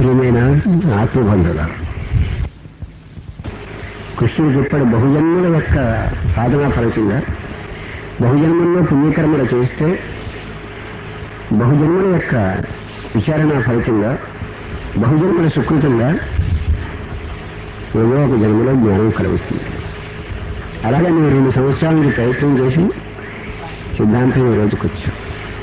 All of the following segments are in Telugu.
ప్రియమైన ఆత్మబంధుల కృష్ణుడు చెప్పాడు బహుజన్మల యొక్క సాధనా ఫలితంగా బహుజన్మల్లో పుణ్యకర్మలు చేస్తే బహుజన్మల యొక్క విచారణ ఫలితంగా బహుజన్మల సుకృతంగా ఏదో ఒక జన్మలో జ్ఞానం కలుగుతుంది అలాగే నేను రెండు సంవత్సరాల నుంచి ప్రయత్నం చేసి సిద్ధాంతం ఈ రోజుకి వచ్చాం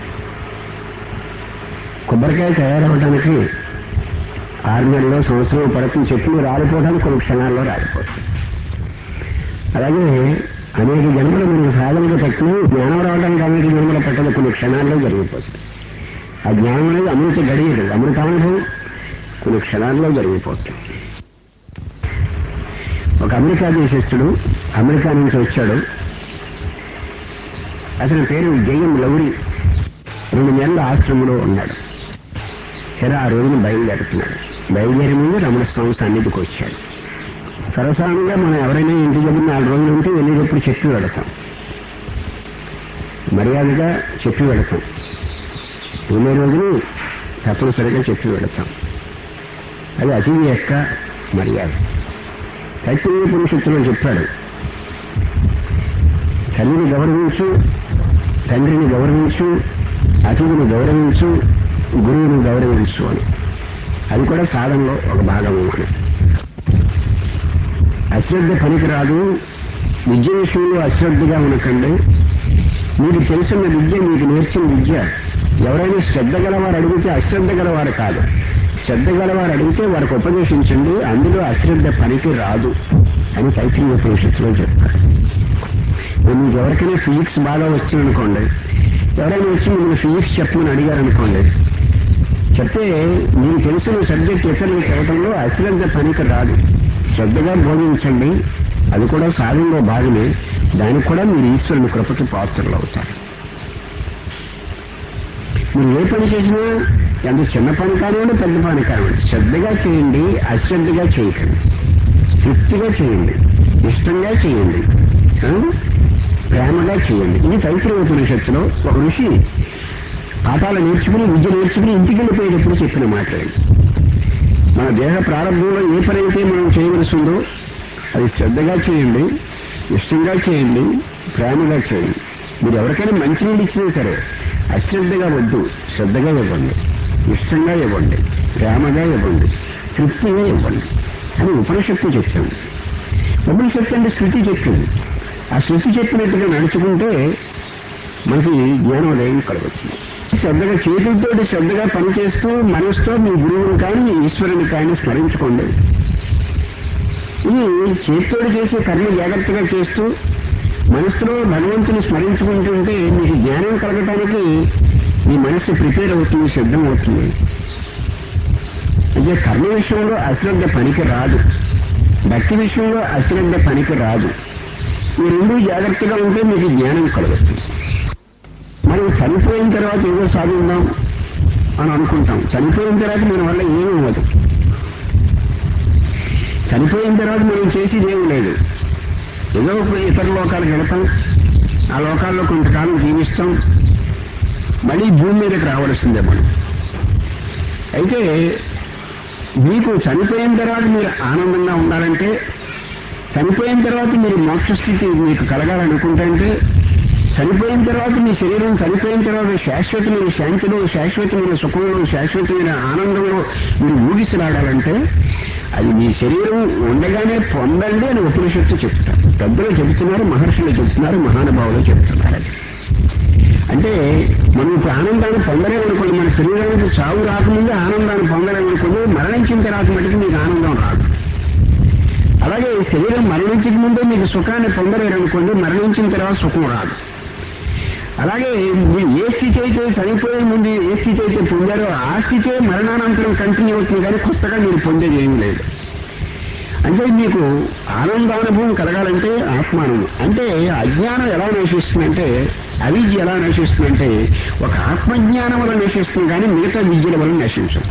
కొబ్బరికాయ తయారవడానికి ఆరు నెలల్లో సంవత్సరం పడుతుంది చెట్లు రాలిపోవడానికి కొన్ని క్షణాల్లో రాలిపోతుంది అలాగే అనేక జన్మలు మీరు సాధనలు పెట్టిన జ్ఞానం రావడానికి అనేక జన్మలు పెట్టడం కొన్ని క్షణాల్లో జరిగిపోతుంది ఆ జ్ఞానం అనేది అమృత గడియదు అమృతానుభవం కొన్ని క్షణాల్లో జరిగిపోతుంది ఒక అమెరికా దేశస్థుడు అమెరికా నుంచి వచ్చాడు అతని పేరు జయం లౌరి రెండు నెలల ఆశ్రమంలో ఉన్నాడు సరే ఆ రోజున బయలుదేరుతున్నాడు బయలుదేరి ముందు రమణ స్వామి సన్నిధికి వచ్చాడు సరసానంగా మనం ఎవరైనా ఇంటి దగ్గర నాలుగు రోజులు ఉంటే వెళ్ళేటప్పుడు చెప్పి వెళతాం మర్యాదగా చెప్పి వెళతాం వెళ్ళే రోజులు తప్పనిసరిగా చెప్పి వెళతాం అది అతిథి యొక్క మర్యాద కైతన్య పురుషత్తులో చెప్పాడు తల్లిని గౌరవించు తండ్రిని గౌరవించు అతిథిని గౌరవించు గురువుని గౌరవించు అని అది కూడా సాధనలో ఒక భాగము అని అశ్రద్ధ పనికిరాదు విద్య విషయంలో అశ్రద్ధగా ఉండకండి మీకు తెలిసిన విద్య మీకు నేర్చిన విద్య ఎవరైనా శ్రద్ధ గలవారు అడిగితే అశ్రద్ధ గలవారు కాదు శ్రద్ధ గలవారు అడిగితే వారికి ఉపదేశించండి అందులో అశ్రద్ధ పనికి రాదు అని తైత్రీయ ఉపనిషత్తులో చెప్తారు మీకు ఎవరికైనా ఫిజిక్స్ బాగా వచ్చిందనుకోండి ఎవరైనా వచ్చి మిమ్మల్ని ఫిజిక్స్ చెప్పమని అడిగారనుకోండి చెప్తే మీకు తెలిసిన సబ్జెక్ట్ ఇతరులకు చెప్పడంలో అశ్రద్ధ పనికి రాదు శ్రద్ధగా బోధించండి అది కూడా సాధనలో భాగమే దానికి కూడా మీరు ఈశ్వరుని కృపకి పాత్రలు అవుతారు మీరు ఏ పని చేసినా ఎంత చిన్న పని కానివ్వండి పెద్ద పని కానివ్వండి శ్రద్ధగా చేయండి అశ్రద్ధగా చేయకండి తృప్తిగా చేయండి ఇష్టంగా చేయండి ఆ? ప్రేమగా చేయండి ఇది తైత్రీయ ఉపనిషత్తులో ఒక ఋషి పాఠాలు నేర్చుకుని విద్య నేర్చుకుని ఇంటికి వెళ్ళిపోయేటప్పుడు చెప్పిన మాట్లాడి మన దేహ ప్రారంభంలో ఏ పని అయితే మనం చేయవలసి ఉందో అది శ్రద్ధగా చేయండి ఇష్టంగా చేయండి ప్రేమగా చేయండి మీరు ఎవరికైనా మంచినీళ్ళు ఇచ్చినా సరే అశ్రద్ధగా వద్దు శ్రద్ధగా ఇవ్వండి ఇష్టంగా ఇవ్వండి ప్రేమగా ఇవ్వండి తృప్తిగా ఇవ్వండి అని ఉపనిషత్తు చెప్తాను ఉపనిషత్తు అంటే శృతి చెప్పింది ఆ శృతి చెప్పినట్టుగా నడుచుకుంటే మనకి జ్ఞానోదయం కలుగుతుంది శ్రద్ధగా చేతులతో శ్రద్ధగా పనిచేస్తూ మనసుతో మీ గురువుని కానీ ఈశ్వరుని కానీ స్మరించుకోండి ఇది చేతితోడు చేసే కర్మ జాగ్రత్తగా చేస్తూ మనసులో భగవంతుని స్మరించుకుంటుంటే మీకు జ్ఞానం కలగటానికి మీ మనస్సు ప్రిపేర్ అవుతుంది సిద్ధం అవుతుంది అంటే కర్మ విషయంలో అశ్రద్ధ పనికి రాదు భక్తి విషయంలో అశ్రద్ధ పనికి రాదు ఈ రెండు జాగ్రత్తగా ఉంటే మీకు జ్ఞానం కలుగుతుంది మనం చనిపోయిన తర్వాత ఏదో సాధిద్దాం అని అనుకుంటాం చనిపోయిన తర్వాత మన వల్ల ఏమీ అవ్వదు చనిపోయిన తర్వాత మనం చేసేది ఏమీ లేదు ఏదో ఒక ఇతర లోకాలకు వెళతాం ఆ లోకాల్లో కొంతకాలం జీవిస్తాం మళ్ళీ భూమి మీదకి రావాల్సిందే మనం అయితే మీకు చనిపోయిన తర్వాత మీరు ఆనందంగా ఉండాలంటే చనిపోయిన తర్వాత మీరు మోక్ష స్థితి మీకు కలగాలనుకుంటే చనిపోయిన తర్వాత మీ శరీరం చనిపోయిన తర్వాత శాశ్వతమైన శాంతిలో శాశ్వతమైన సుఖంలో శాశ్వతమైన ఆనందంలో మీరు ఊగిసలాడాలంటే అది మీ శరీరం ఉండగానే పొందండి అని ఉపనిషత్తు చెప్తారు పెద్దలు చెబుతున్నారు మహర్షులు చెబుతున్నారు మహానుభావులు చెబుతున్నారు అది అంటే మనం ఇప్పుడు ఆనందాన్ని పొందలేమనుకోండి మన శరీరానికి చావు రాకముందే ఆనందాన్ని పొందలేమనుకోండి మరణించిన తర్వాత మటుకు మీకు ఆనందం రాదు అలాగే శరీరం మరణించక ముందే మీకు సుఖాన్ని పొందలేరనుకోండి మరణించిన తర్వాత సుఖం రాదు అలాగే మీరు ఏ స్థితి అయితే చనిపోయే ముందు ఏ స్థితి అయితే పొందారో ఆ స్థితే మరణానంతరం కంటిన్యూ అవుతుంది కానీ కొత్తగా మీరు పొందేది ఏమీ లేదు అంటే మీకు ఆనందానుభవం కలగాలంటే ఆత్మానుభవం అంటే అజ్ఞానం ఎలా నశిస్తుందంటే అవిద్య ఎలా నశిస్తుందంటే ఒక ఆత్మజ్ఞానం వల్ల నశిస్తుంది కానీ మిగతా విద్యల వల్ల నశించదు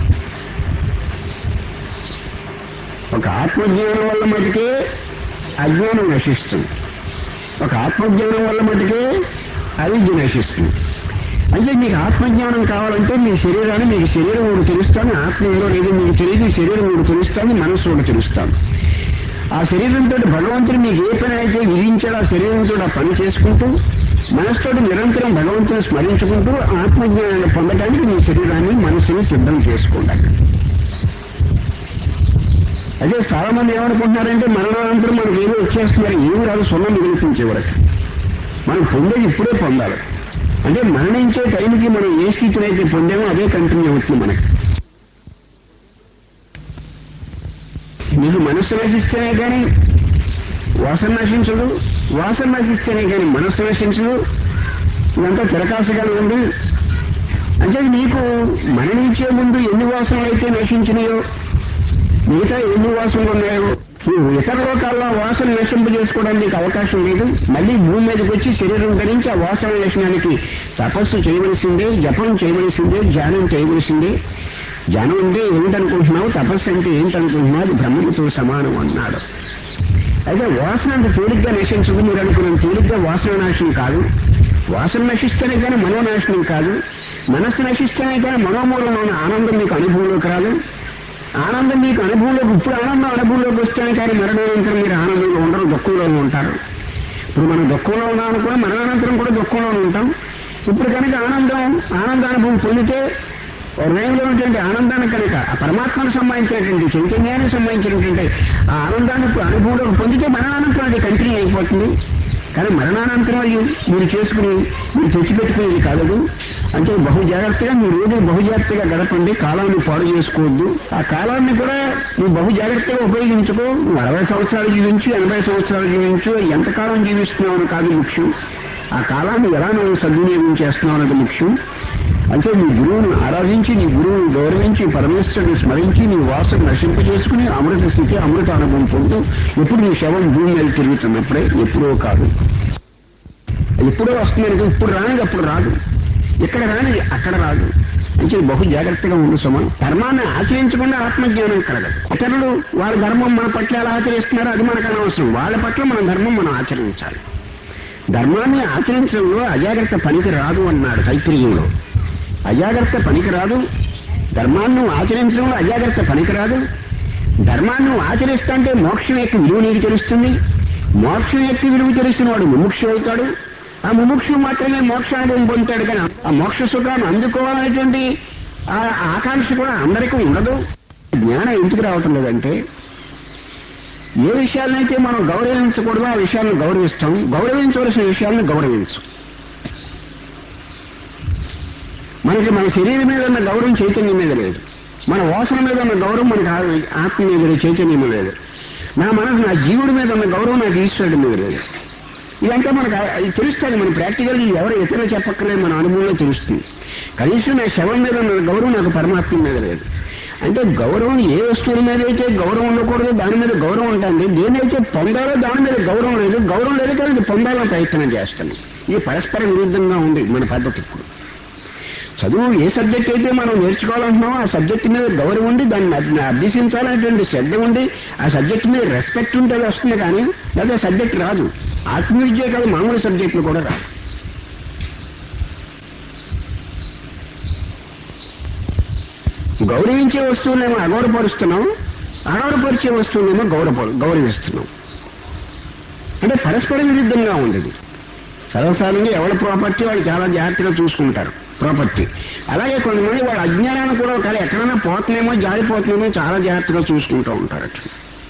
ఒక ఆత్మజ్ఞానం వల్ల మటుకే అజ్ఞానం నశిస్తుంది ఒక ఆత్మజ్ఞానం వల్ల మటుకే అవిద్య నశిస్తుంది అంటే మీకు ఆత్మజ్ఞానం కావాలంటే మీ శరీరాన్ని మీకు శరీరం ఒకటి తెలుస్తాను ఆత్మ ఏదో లేదు మీకు తెలియదు ఈ శరీరం ఒకటి తెలుస్తాను మనసు ఒకటి తెలుస్తాను ఆ శరీరంతో భగవంతుడు మీకు ఏ పని అయితే విధించాడో ఆ శరీరంతో ఆ పని చేసుకుంటూ మనసుతోటి నిరంతరం భగవంతుని స్మరించుకుంటూ ఆత్మజ్ఞానాన్ని పొందడానికి మీ శరీరాన్ని మనసుని సిద్ధం చేసుకోండి అక్కడ అదే చాలా మంది ఏమనుకుంటున్నారంటే మరణానంతరం మనకి ఏదో వచ్చేస్తున్నారు ఏమి రాదు సున్నం మిగిలిపించే వరకు మనం పొందేది ఇప్పుడే పొందాలి అంటే మరణించే టైంకి మనం ఏ స్థితిని అయితే పొందామో అదే కంటిన్యూ అవుతుంది మనకి నీకు మనస్సు నశిస్తేనే కానీ వాసన నశించదు వాసన నశిస్తేనే కానీ మనస్సు నశించదు ఇదంతా తిరకాసుగానే ఉంది అంటే నీకు మరణించే ముందు ఎన్ని వాసనలు అయితే నశించినాయో మిగతా ఎన్ని వాసనలు ఉన్నాయో నువ్వు ఇతర లోకాల్లో వాసన నశింపజేసుకోవడానికి నీకు అవకాశం లేదు మళ్ళీ భూమి మీదకి వచ్చి శరీరం ధరించి ఆ వాసన నశనానికి తపస్సు చేయవలసిందే జపం చేయవలసిందే ధ్యానం చేయవలసిందే ధ్యానం అంటే ఏమిటనుకుంటున్నావు తపస్సు అంటే ఏంటనుకుంటున్నావు అది బ్రహ్మతో సమానం అన్నాడు అయితే వాసన అంత తేలిగ్గా నశించదు మీరు అనుకున్నంత తేలిగ్గా వాసన నాశనం కాదు వాసన నశిస్తేనే కానీ మనోనాశనం కాదు మనస్సు నశిస్తేనే కానీ మనోమూలంలో ఉన్న ఆనందం మీకు అనుభవంలోకి రాదు ఆనందం మీకు అనుభవంలోకి ఇప్పుడు ఆనందం అనుభవంలోకి వస్తేనే కానీ మరణానంతరం మీరు ఆనందంలో ఉండరు దుఃఖంలోనే ఉంటారు ఇప్పుడు మనం దుఃఖంలో ఉన్నాం కూడా మరణానంతరం కూడా దుఃఖంలోనే ఉంటాం ఇప్పుడు కనుక ఆనందం ఆనందానుభవం పొందితే హృదయంలో ఉన్నటువంటి ఆనందాన్ని కనుక ఆ పరమాత్మను సంబంధించినటువంటి చైతన్యానికి సంబంధించినటువంటి ఆ ఆనందాన్ని అనుభవంలోకి పొందితే మరణానంతరం అది కంటిన్యూ అయిపోతుంది కానీ మరణానంతరం అది మీరు చేసుకుని మీరు తెచ్చిపెట్టుకునేది కాదు అంటే బహు జాగ్రత్తగా మీ రోజు బహు జాగ్రత్తగా గడపండి కాలాన్ని పాడు చేసుకోవద్దు ఆ కాలాన్ని కూడా నువ్వు బహు జాగ్రత్తగా ఉపయోగించుకో నువ్వు అరవై సంవత్సరాలు జీవించు ఎనభై సంవత్సరాలు జీవించు ఎంతకాలం జీవిస్తున్నావు అని కాదు ముఖ్యం ఆ కాలాన్ని ఎలా నువ్వు సద్వినియోగం చేస్తున్నావు అన్నది ముఖ్యం అంటే నీ గురువును ఆరాధించి నీ గురువును గౌరవించి పరమేశ్వరుని స్మరించి నీ వాసన నశింపజేసుకుని అమృత స్థితి అమృత అనుభవం పొందుతూ ఎప్పుడు నీ శవం భూమి మీద తిరుగుతున్నప్పుడే ఎప్పుడో కాదు ఎప్పుడో వస్తుందనుకో ఇప్పుడు రానిది అప్పుడు రాదు ఇక్కడ రానిది అక్కడ రాదు అంటే బహు జాగ్రత్తగా ఉండు సుమ ధర్మాన్ని ఆచరించకుండా ఆత్మజ్ఞానం కలగదు ఇతరులు వాళ్ళ ధర్మం మన పట్ల ఎలా ఆచరిస్తున్నారో అది మనకు అనవసరం వాళ్ళ పట్ల మన ధర్మం మనం ఆచరించాలి ధర్మాన్ని ఆచరించడంలో అజాగ్రత్త పనికి రాదు అన్నాడు తైత్రీయంలో అజాగ్రత్త పనికిరాదు ధర్మాన్ని నువ్వు ఆచరించడంలో అజాగ్రత్త పనికిరాదు ధర్మాన్ని నువ్వు ఆచరిస్తుంటే మోక్షం యొక్క విలువ నీకు తెలుస్తుంది మోక్షం యొక్క విలువ తెలిసిన వాడు ముముక్షు అవుతాడు ఆ ముముక్షు మాత్రమే మోక్షాన్ని పొందుతాడు కానీ ఆ మోక్ష సుఖాన్ని అందుకోవాలనేటువంటి ఆ ఆకాంక్ష కూడా అందరికీ ఉండదు జ్ఞానం ఎందుకు రావటం లేదంటే ఏ విషయాలనైతే మనం గౌరవించకూడదో ఆ విషయాలను గౌరవిస్తాం గౌరవించవలసిన విషయాలను గౌరవించం మనకి మన శరీరం మీద ఉన్న గౌరవం చైతన్యం మీద లేదు మన వాసన మీద ఉన్న గౌరవం మనకి ఆ- ఆత్మ మీద లేదు, చైతన్యం లేదు నా మనసు నా జీవుడి మీద ఉన్న గౌరవం నాకు ఈశ్వరుడి మీద లేదు ఇదంతా మనకు ఆ- ఇది తెలుస్తుంది మన ప్రాక్టికల్ ఎవరు ఇతరులు చెప్పక్కర్లేదు మన అనుభవంలో తెలుస్తుంది కనీసం నా శవం మీద ఉన్న గౌరవం నాకు పరమాత్మ మీద లేదు అంటే గౌరవం ఏ వస్తువుల మీద అయితే గౌరవం ఉండకూడదు దాని మీద గౌరవం ఉంటుంది దేనైతే పొందాలో దాని మీద గౌరవం లేదు గౌరవం లేదు కానీ అది పొందాలని ప్రయత్నం చేస్తాను ఇది పరస్పర విరుద్ధంగా ఉంది మన పద్ధతి ఇప్పుడు చదువు ఏ సబ్జెక్ట్ అయితే మనం నేర్చుకోవాలంటున్నామో ఆ సబ్జెక్ట్ మీద గౌరవం ఉండి దాన్ని అభ్- అభ్యసించాలనేటువంటి శ్రద్ధ ఉండి ఆ సబ్జెక్ట్ మీద రెస్పెక్ట్ ఉంటే అది వస్తుంది కానీ లేదా సబ్జెక్ట్ రాదు ఆత్మవిద్య కాదు మామూలు సబ్జెక్టులు కూడా రాదు గౌరవించే వస్తువులేమో అగౌరవపరుస్తున్నాం అగౌరవపరిచే వస్తువులేమో గౌరవ గౌరవిస్తున్నాం అంటే పరస్పర విరుద్ధంగా ఉంది ఇది. సర్వసాధారణంగా ఎవరి ప్రాపర్టీ వాళ్ళు చాలా జాగ్రత్తగా చూసుకుంటారు ప్రాపర్టీ అలాగే కొంతమంది వాళ్ళ అజ్ఞానాన్ని కూడా ఒకవేళ ఎక్కడైనా పోతున్నామో జారిపోతున్నామో చాలా జాగ్రత్తగా చూసుకుంటూ ఉంటారు అట్లా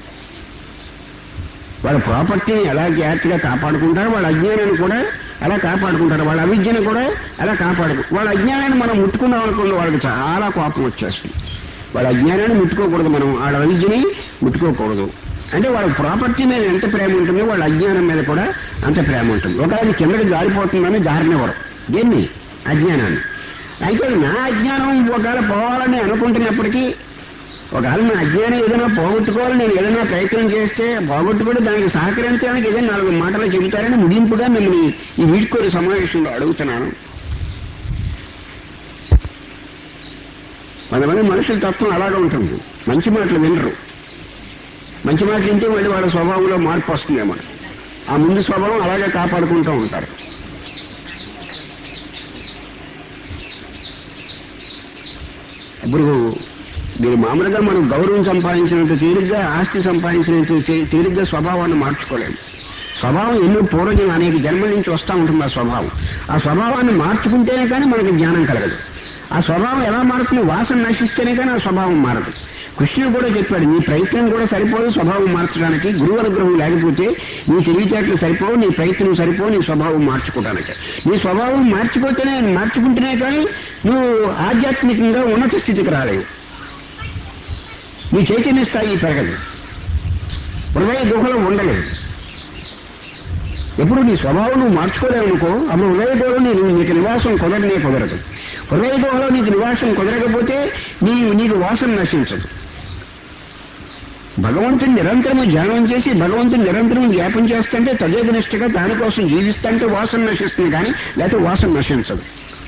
వాళ్ళ ప్రాపర్టీని ఎలా జాగ్రత్తగా కాపాడుకుంటారో వాళ్ళ అజ్ఞానాన్ని కూడా అలా కాపాడుకుంటారు వాళ్ళ అవిద్యను కూడా అలా కాపాడుకు వాళ్ళ అజ్ఞానాన్ని మనం ముట్టుకున్నాం అనుకోండి వాళ్ళకి చాలా కోపం వచ్చేస్తుంది వాళ్ళ అజ్ఞానాన్ని ముట్టుకోకూడదు మనం వాళ్ళ అవిద్యని ముట్టుకోకూడదు అంటే వాళ్ళ ప్రాపర్టీ మీద ఎంత ప్రేమ ఉంటుందో వాళ్ళ అజ్ఞానం మీద కూడా అంత ప్రేమ ఉంటుంది ఒకవేళ కిందకి జారిపోతుందని దారినివ్వరు దీన్ని అజ్ఞానాన్ని అయితే నా అజ్ఞానం ఒకవేళ పోవాలని అనుకుంటున్నప్పటికీ ఒకవేళ నా అజ్ఞానం ఏదైనా పోగొట్టుకోవాలని నేను ఏదైనా ప్రయత్నం చేస్తే పోగొట్టుకుని దానికి సహకరించడానికి ఏదైనా నాలుగు మాటలు చెబుతారని ముగింపుగా మిమ్మల్ని ఈ వీడ్కోలు సమావేశంలో అడుగుతున్నాను కొంతమంది మనుషుల తత్వం అలాగే ఉంటుంది మంచి మాటలు వినరు మంచి మాటలు వింటే మళ్ళీ వాళ్ళ స్వభావంలో మార్పు వస్తుందేమో ఆ ముందు స్వభావం అలాగే కాపాడుకుంటూ ఉంటారు ఇప్పుడు మీరు మామూలుగా మనం గౌరవం సంపాదించినంత తేలిగ్గా ఆస్తి సంపాదించినంత తీ- తేలిగ్గా స్వభావాన్ని మార్చుకోలేము స్వభావం ఎన్నో పూర్వజం అనేక జన్మల నుంచి వస్తూ ఉంటుంది ఆ స్వభావం ఆ స్వభావాన్ని మార్చుకుంటేనే కానీ మనకి జ్ఞానం కలగదు ఆ స్వభావం ఎలా మారుతుంది వాసన నశిస్తేనే కానీ ఆ స్వభావం మారదు కృష్ణుడు కూడా చెప్పాడు నీ ప్రయత్నం కూడా సరిపోదు స్వభావం మార్చడానికి గురువు అనుగ్రహం లేకపోతే నీ తెలివితేటలు సరిపోవు నీ ప్రయత్నం సరిపోవు నీ స్వభావం మార్చుకోవడానికి నీ స్వభావం మార్చుకోతేనే మార్చుకుంటేనే కానీ నువ్వు ఆధ్యాత్మికంగా ఉన్నత స్థితికి రాలేవు నీ చైతన్య స్థాయి పెరగదు హృదయ గుహలో ఉండలేదు ఎప్పుడు నీ స్వభావం నువ్వు మార్చుకోలేవు అనుకో అప్పుడు హృదయ గుహలో నీ నీకు నివాసం కుదరనే కుదరదు హృదయ గుహలో నీకు నివాసం కుదరకపోతే నీ నీకు వాసన నశించదు భగవంతుని నిరంతరము ధ్యానం చేసి భగవంతుని నిరంతరం జ్ఞాపం చేస్తుంటే తదేదనిష్టగా దానికోసం జీవిస్తుంటే వాసన నశిస్తుంది కానీ లేకపోతే వాసన నశించదు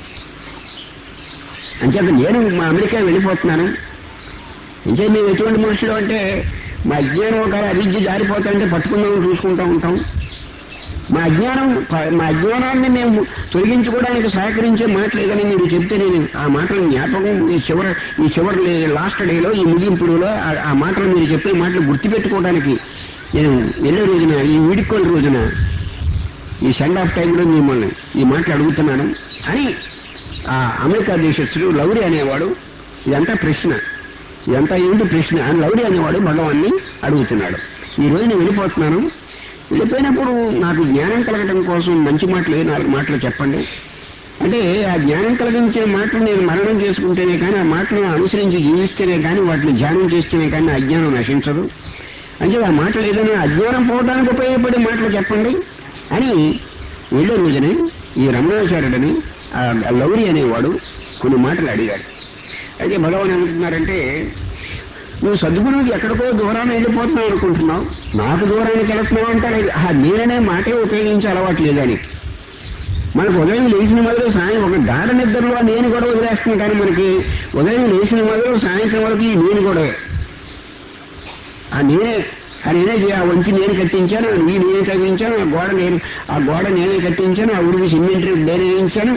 అంచేత నేను మా అమెరికా వెళ్ళిపోతున్నాను ఇంకే మేము ఎటువంటి మనుషులు అంటే మా అజ్ఞానం ఒక అవిద్య జారిపోతుంటే పట్టుకుందామని చూసుకుంటూ ఉంటాం మా అజ్ఞానం మా అజ్ఞానాన్ని మేము తొలగించుకోవడానికి సహకరించే మాట లేదని మీరు చెప్తే నేను ఆ మాటలు జ్ఞాపకం ఈ చివరి ఈ చివరి లాస్ట్ డేలో ఈ ముగింపుడులో ఆ- ఆ మాటలు మీరు చెప్పే మాటలు గుర్తుపెట్టుకోవడానికి నేను వెళ్ళే రోజున ఈ వీడుకోని రోజున ఈ సెండ్ ఆఫ్ టైంలో మిమ్మల్ని ఈ మాటలు అడుగుతున్నాను అని ఆ అమెరికా దేశస్థుడు లౌరి అనేవాడు ఇదంతా ప్రశ్న ఇదంతా ఏంటి ప్రశ్న అని లౌరి అనేవాడు భగవాన్ని అడుగుతున్నాడు ఈ రోజు నేను వెళ్ళిపోతున్నాను వెళ్ళిపోయినప్పుడు నాకు జ్ఞానం కలగటం కోసం మంచి మాటలు ఏ నాలుగు మాటలు చెప్పండి అంటే ఆ జ్ఞానం కలిగించే మాటలు నేను మరణం చేసుకుంటేనే కానీ ఆ మాటలను అనుసరించి జీవిస్తేనే కానీ వాటిని ధ్యానం చేస్తేనే కానీ నా అజ్ఞానం నశించదు అంటే ఆ మాటలు ఏదైనా అజ్ఞానం పోవడానికి ఉపయోగపడే మాటలు చెప్పండి అని వెళ్ళే రోజునే ఈ రమణాచార్యుడని ఆ లౌరి అనేవాడు కొన్ని మాటలు అడిగాడు అయితే భగవాన్ ఏమంటున్నారంటే నువ్వు సద్గురువుకి ఎక్కడికో దూరాన్ని వెళ్ళిపోతున్నావు అనుకుంటున్నావు నాకు దూరానికి వెళుతున్నావు అంటే ఆ నేననే మాటే ఉపయోగించే అలవాటు లేదని మనకు ఉదయం లేచిన మొదలు సాయం ఒక గాఢ నిద్రలో ఆ నేను కూడా వదిలేస్తుంది కానీ మనకి ఉదయం లేచిన మొదలు సాయంత్రం వరకు ఈ నేను కూడా ఆ నేనే ఆ నేనే చే- ఆ వంచి నేను కట్టించాను ఈ నేనే తగ్గించాను ఆ గోడ నేను ఆ గోడ నేనే కట్టించాను ఆ ఊరికి సిమెంట్ నేనే వేయించాను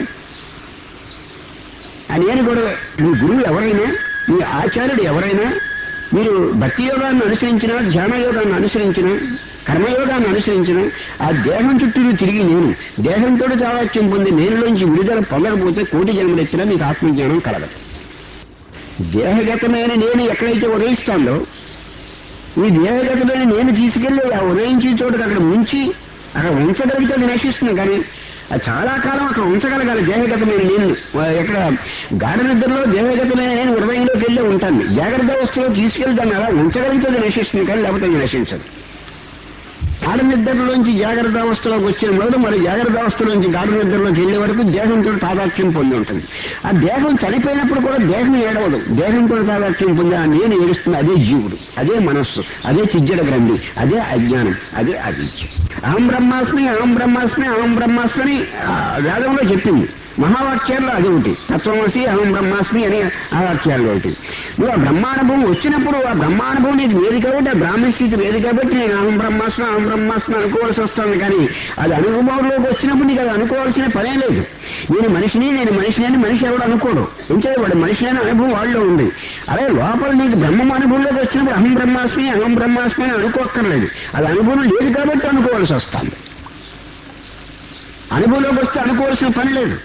ఆ నేను కూడా మీ గురువు ఎవరైనా మీ ఆచార్యుడు ఎవరైనా మీరు భక్తి యోగాన్ని అనుసరించిన ధ్యాన యోగాన్ని అనుసరించిన కర్మయోగాన్ని అనుసరించిన ఆ దేహం చుట్టూ తిరిగి నేను దేహంతో చావాక్యం పొంది నేనులోంచి విడుదల పొందకపోతే కోటి జన్మలెచ్చినా మీకు ఆత్మజ్ఞానం కలగదు దేహగతమైన నేను ఎక్కడైతే ఉదయిస్తాందో ఈ దేహగతమైన నేను తీసుకెళ్లి ఆ ఉదయించే చోటుకు అక్కడ ముంచి అక్కడ ఉంచగలిగితే అది నశిస్తుంది కానీ అది చాలా కాలం అక్కడ ఉంచగలగాలి దేహగతమైన నేను ఆ, ఎక్కడ గాఢ నిద్రలో దేహగతమైన నేను హృదయంలోకి వెళ్ళి ఉంటాను జాగ్రత్త అవస్థలో తీసుకెళ్లి దాన్ని అలా ఉంచగలిగితే అది నశిస్తుంది కానీ లేకపోతే అది నశించదు గాఢ నిద్రలోంచి జాగ్రత్త అవస్థలోకి వచ్చిన మొదలు మరి జాగ్రత్త అవస్థలోంచి గాఢ నిద్రలోకి వెళ్లే వరకు దేహంతో తాదాత్యం పొంది ఉంటుంది ఆ దేహం చనిపోయినప్పుడు కూడా దేహం ఏడవదు దేహంతో తాదాత్యం పొంది ఆ నేను ఏడుస్తుంది అదే జీవుడు అదే మనస్సు అదే చిజ్జడ గ్రంథి అదే అజ్ఞానం అదే అవిద్య అహం బ్రహ్మాస్మి అహం బ్రహ్మాస్మి అహం బ్రహ్మాస్మి అని ఆ వేదంలో చెప్పింది మహావాక్యాల్లో అది ఒకటి తత్వమసి అహం బ్రహ్మాస్మి అనే ఆ వాక్యాల్లో ఒకటి నువ్వు ఆ బ్రహ్మానుభవం వచ్చినప్పుడు ఆ బ్రహ్మానుభవం నీకు వేది కాబట్టి ఆ బ్రాహ్మణ స్థితి వేది కాబట్టి నేను అహం బ్రహ్మాస్మి అహం బ్రహ్మాస్మి అనుకోవాల్సి వస్తుంది కానీ అది అనుభవంలోకి వచ్చినప్పుడు నీకు అది అనుకోవాల్సిన పనే లేదు నేను మనిషిని నేను మనిషిని అని మనిషి ఎవడు అనుకోడు ఎంచేది వాడు మనిషి అనే అనుభవం వాళ్ళలో ఉంది అలాగే లోపల నీకు బ్రహ్మం అనుభవంలోకి వచ్చినప్పుడు అహం బ్రహ్మాస్మి అహం బ్రహ్మాస్మి అని అనుకోక్కర్లేదు అది అనుభవం లేదు కాబట్టి అనుకోవాల్సి వస్తుంది అనుభవంలోకి వస్తే అనుకోవాల్సిన పని లేదు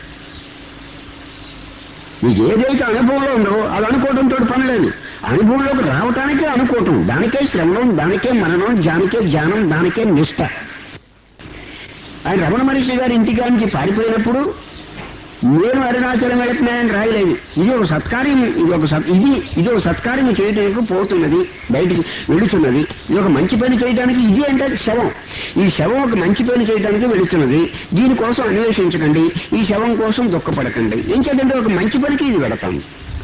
నీకు ఏదైతే అనుభవంలో ఉందో అది అనుకోవడంతో పని లేదు అనుభవంలోకి రావటానికే అనుకోవటం దానికే శ్రవణం దానికే మననం దానికే ధ్యానం దానికే నిష్ట ఆయన రమణ మహర్షి గారి ఇంటికానికి పారిపోయినప్పుడు నేను అరుణాచలం వెళుతున్నానని రాయలేదు ఇది ఒక సత్కార్యం ఇది ఒక సత్ ఇది ఇది ఒక సత్కార్యం చేయడానికి పోతున్నది బయటికి వెళుతున్నది ఇది ఒక మంచి పని చేయడానికి ఇది అంటే శవం ఈ శవం ఒక మంచి పని చేయడానికి వెళుతున్నది దీనికోసం అన్వేషించకండి ఈ శవం కోసం దుఃఖపడకండి ఏం చేద్దంటే ఒక మంచి పనికి ఇది వెళతాను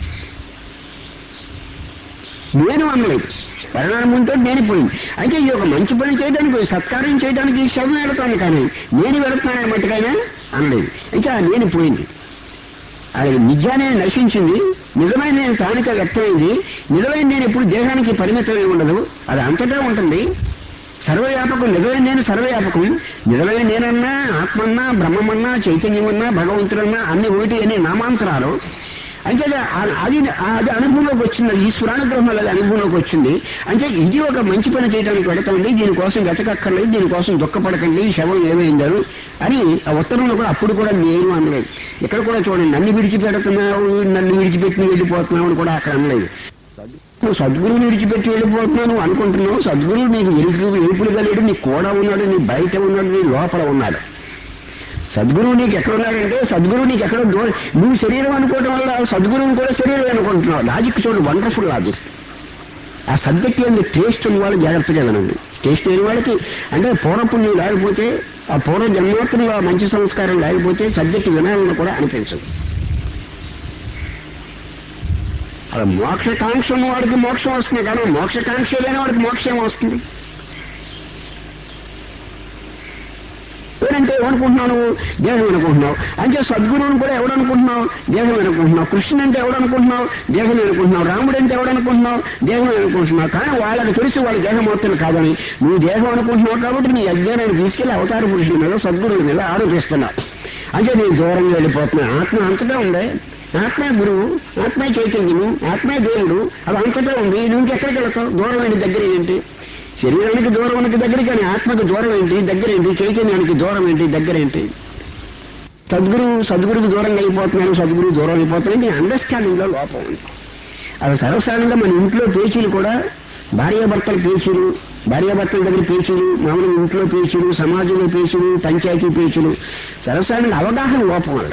నేను అనలేదు పరిణామంతో నేను పోయింది అయితే ఈ ఒక మంచి పని చేయడానికి ఈ సత్కార్యం చేయడానికి ఈ శవం వెళతాను కానీ నేను వెళుతున్నానే మట్టుకైనా అనలేదు అయితే ఆ నేను పోయింది అది నిజాన్ని నశించింది నిజమైన నేను తానిక వ్యక్తమైంది నిజమైన నేను ఎప్పుడు దేహానికి పరిమితమై ఉండదు అది అంతటా ఉంటుంది సర్వవ్యాపకం నిజమైన నేను సర్వవ్యాపకం నిజమైన నేనన్నా ఆత్మన్నా బ్రహ్మమన్నా చైతన్యమన్నా భగవంతుడన్నా అన్ని ఒకటి అనే నామాంతరాలు అంటే ఆ- అది అది అనుభవంలోకి వచ్చింది అది ఈశ్వరానుగ్రహం వల్ల అది అనుభవంలోకి వచ్చింది అంటే ఇది ఒక మంచి పని చేయడానికి పెడతాండి దీనికోసం వెతకక్కర్లేదు దీనికోసం దుఃఖపడకండి శవం ఏమైందారు అని ఆ ఉత్తరంలో కూడా అప్పుడు కూడా నేను అనలేదు ఇక్కడ కూడా చూడండి నన్ను విడిచిపెడుతున్నావు నన్ను విడిచిపెట్టి వెళ్ళిపోతున్నావు అని కూడా అక్కడ అనలేదు నువ్వు సద్గురువుని విడిచిపెట్టి వెళ్ళిపోతున్నావు నువ్వు అనుకుంటున్నావు సద్గురువు నీకు ఎరుపు ఎరుపులుగా లేడు నీ కూడా ఉన్నాడు నీ బయట ఉన్నాడు నీ లోపల ఉన్నాడు సద్గురువు నీకు ఎక్కడ ఉన్నాడంటే సద్గురువు నీకు ఎక్కడ దూరం నువ్వు శరీరం అనుకోవడం వల్ల సద్గురువుని కూడా శరీరం అనుకుంటున్నావు లాజిక్ చూడు వండర్ఫుల్ లాజిక్ ఆ సబ్జెక్ట్ ఏంది టేస్ట్ ఉన్న వాళ్ళు జాగ్రత్తగా వినండి టేస్ట్ లేని వాళ్ళకి అంటే పూర్వపుణ్యం లేకపోతే ఆ పూర్వ జన్మోత్తరంలో ఆ మంచి సంస్కారం లేకపోతే సబ్జెక్ట్ వినాలని కూడా అనిపించదు అలా మోక్షకాంక్ష ఉన్న వాడికి మోక్షం వస్తుంది కానీ మోక్షకాంక్ష లేని వాడికి మోక్షం వస్తుంది ఏంటంటే ఏమనుకుంటున్నావు దేహం అనుకుంటున్నావు అంటే సద్గురువుని కూడా ఎవడనుకుంటున్నావు దేహం అనుకుంటున్నావు కృష్ణుడు అంటే ఎవడనుకుంటున్నావు దేహం అనుకుంటున్నావు రాముడు అంటే ఎవడనుకుంటున్నావు దేహం అనుకుంటున్నావు కానీ వాళ్ళకి తెలిసి వాళ్ళ దేహం అవుతుంది కాదని నువ్వు దేహం అనుకుంటున్నావు కాబట్టి నీ అజ్ఞానాన్ని తీసుకెళ్లి అవతార పురుషుల మీద సద్గురువుల మీద ఆరోపిస్తున్నావు అంటే నేను దూరంగా వెళ్ళిపోతున్నా ఆత్మ అంతటా ఉందే ఆత్మే గురువు ఆత్మే చైతన్యము ఆత్మే దేవుడు అది అంతటా ఉంది నువ్వు ఇంకెక్కడికి వెళ్తావు దూరం ఏంటి దగ్గర ఏంటి శరీరానికి దూరం ఉన్నకి దగ్గర కానీ ఆత్మకు దూరం ఏంటి దగ్గర ఏంటి చైతన్యానికి దూరం ఏంటి దగ్గర ఏంటి సద్గురు సద్గురుకు దూరంగా అయిపోతున్నాను సద్గురు దూరం అయిపోతున్నాను నీ అండర్స్టాండింగ్ లో లోపం ఉంది అది సర్వసాధారణంగా మన ఇంట్లో పేచీలు కూడా భార్యాభర్తల పేచీలు భార్యాభర్తల దగ్గర పేచీలు మామూలుగా ఇంట్లో పేచీలు సమాజంలో పేచీలు పంచాయతీ పేచీలు సర్వసాధారణంగా అవగాహన లోపం వల్ల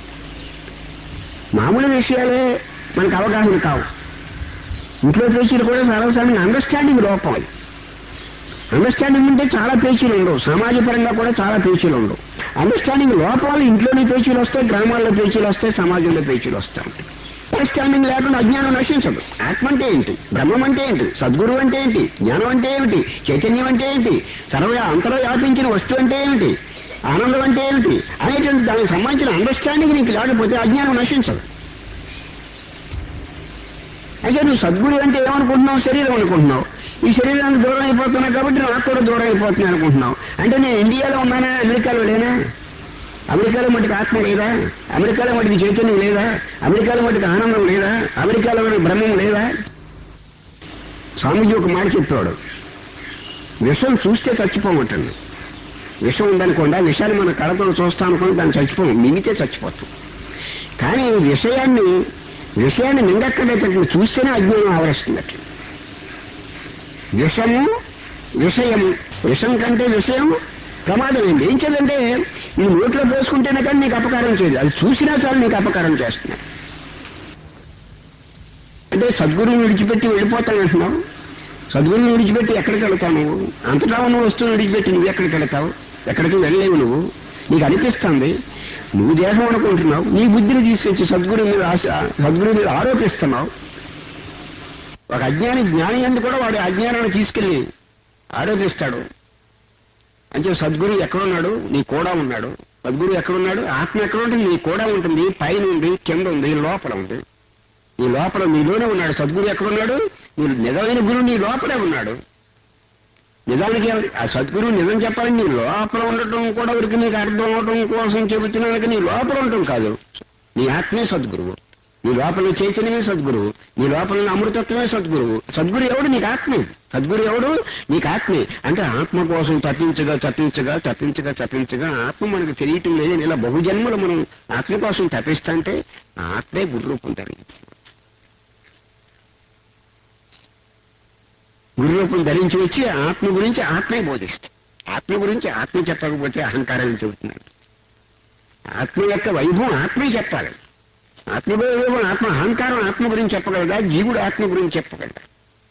మామూలు విషయాలే మనకు అవగాహన కావు ఇంట్లో పేచీలు కూడా సర్వసాధారణంగా అండర్స్టాండింగ్ లోపం అది అండర్స్టాండింగ్ ఉంటే చాలా పేచీలు ఉండవు సమాజపరంగా కూడా చాలా పేచీలు ఉండవు అండర్స్టాండింగ్ లోపాలు ఇంట్లోని పేచీలు వస్తాయి గ్రామాల్లో పేచీలు వస్తాయి సమాజంలో పేచీలు వస్తాయి అండర్స్టాండింగ్ లేకుండా అజ్ఞానం నశించదు ఆత్మ అంటే ఏంటి బ్రహ్మం అంటే ఏంటి సద్గురు అంటే ఏంటి జ్ఞానం అంటే ఏమిటి చైతన్యం అంటే ఏంటి సర్వ అంతలో వ్యాపించిన వస్తువు అంటే ఏమిటి ఆనందం అంటే ఏమిటి అనేటువంటి దానికి సంబంధించిన అండర్స్టాండింగ్ నీకు లేకపోతే అజ్ఞానం నశించదు అయితే నువ్వు సద్గురు అంటే ఏమనుకుంటున్నావు శరీరం అనుకుంటున్నావు ఈ శరీరానికి దూరం అయిపోతున్నా కాబట్టి నాకు కూడా దూరం అయిపోతున్నాను అనుకుంటున్నావు అంటే నేను ఇండియాలో ఉన్నానా అమెరికాలో లేనా అమెరికాలో మటుకు ఆత్మ లేదా అమెరికాలో మటుకు చైతన్యం లేదా అమెరికాలో మటుకు ఆనందం లేదా అమెరికాలో మటుకు బ్రహ్మం లేదా స్వామీజీ ఒక మాట చెప్పాడు విషం చూస్తే చచ్చిపోమంటుంది విషం ఉందనుకోండి ఆ విషయాన్ని మన కళతో చూస్తాం అనుకోండి దాన్ని చచ్చిపోం మింగితే చచ్చిపోతాం కానీ ఈ విషయాన్ని విషయాన్ని మింగక్కడేటట్లు చూస్తేనే అజ్ఞానం ఆవరిస్తుంది అట్లా విషము విషయము విషం కంటే విషయం ప్రమాదం ఏంటి ఏం చేయాలంటే ఈ నోట్లో పోసుకుంటేనే కానీ నీకు అపకారం చేయదు అది చూసినా చాలు నీకు అపకారం చేస్తున్నాయి అంటే సద్గురువుని విడిచిపెట్టి వెళ్ళిపోతాను అంటున్నావు సద్గురువుని విడిచిపెట్టి ఎక్కడికి వెళ్తావు నువ్వు అంతటా ఉన్న వస్తువుని విడిచిపెట్టి నువ్వు ఎక్కడికి వెళ్తావు ఎక్కడికి వెళ్ళలేవు నువ్వు నీకు అనిపిస్తుంది నువ్వు దేహం అనుకుంటున్నావు నీ బుద్ధిని తీసుకొచ్చి సద్గురు మీద ఆశ- సద్గురు మీద ఆరోపిస్తున్నావు ఒక అజ్ఞాని జ్ఞాని అందు కూడా వాడి అజ్ఞానాన్ని తీసుకెళ్లి ఆరోపిస్తాడు అంటే సద్గురు ఎక్కడున్నాడు నీ కూడా ఉన్నాడు సద్గురు ఎక్కడున్నాడు ఆత్మ ఎక్కడ ఉంటుంది నీ కూడా ఉంటుంది పైన ఉంది కింద ఉంది లోపల ఉంది నీ లోపల నీలోనే ఉన్నాడు సద్గురు ఎక్కడున్నాడు నీ నిజమైన గురువు నీ లోపలే ఉన్నాడు నిజానికి ఎవరి- ఆ సద్గురువు నిజం చెప్పాలని నీ లోపల ఉండటం కూడా వరకు నీకు అర్థం అవడం కోసం చెబుతున్నాను నీ లోపల ఉండటం కాదు నీ ఆత్మే సద్గురువు నీ లోపల చైతన్యమే సద్గురువు నీ లోపల ఉన్న అమృతత్వమే సద్గురువు సద్గురు ఎవడు నీకు ఆత్మే సద్గురు ఎవడు నీకు ఆత్మే అంటే ఆత్మ కోసం తప్పించగా తప్పించగా తప్పించగా తప్పించగా ఆత్మ మనకు తెలియటం లేదని ఇలా బహుజన్మలు మనం ఆత్మ కోసం తప్పిస్తాంటే ఆ ఆత్మే గురురూపం ధరించింది గురురూపం ధరించి వచ్చి ఆత్మ గురించి ఆత్మే బోధిస్తుంది ఆత్మ గురించి ఆత్మ చెప్పకపోతే అహంకారాన్ని చెబుతున్నాడు ఆత్మ యొక్క వైభవం ఆత్మే చెప్పాలి ఆత్మ వైభవం ఆత్మ అహంకారం ఆత్మ గురించి చెప్పగలదా జీవుడు ఆత్మ గురించి చెప్పగలడా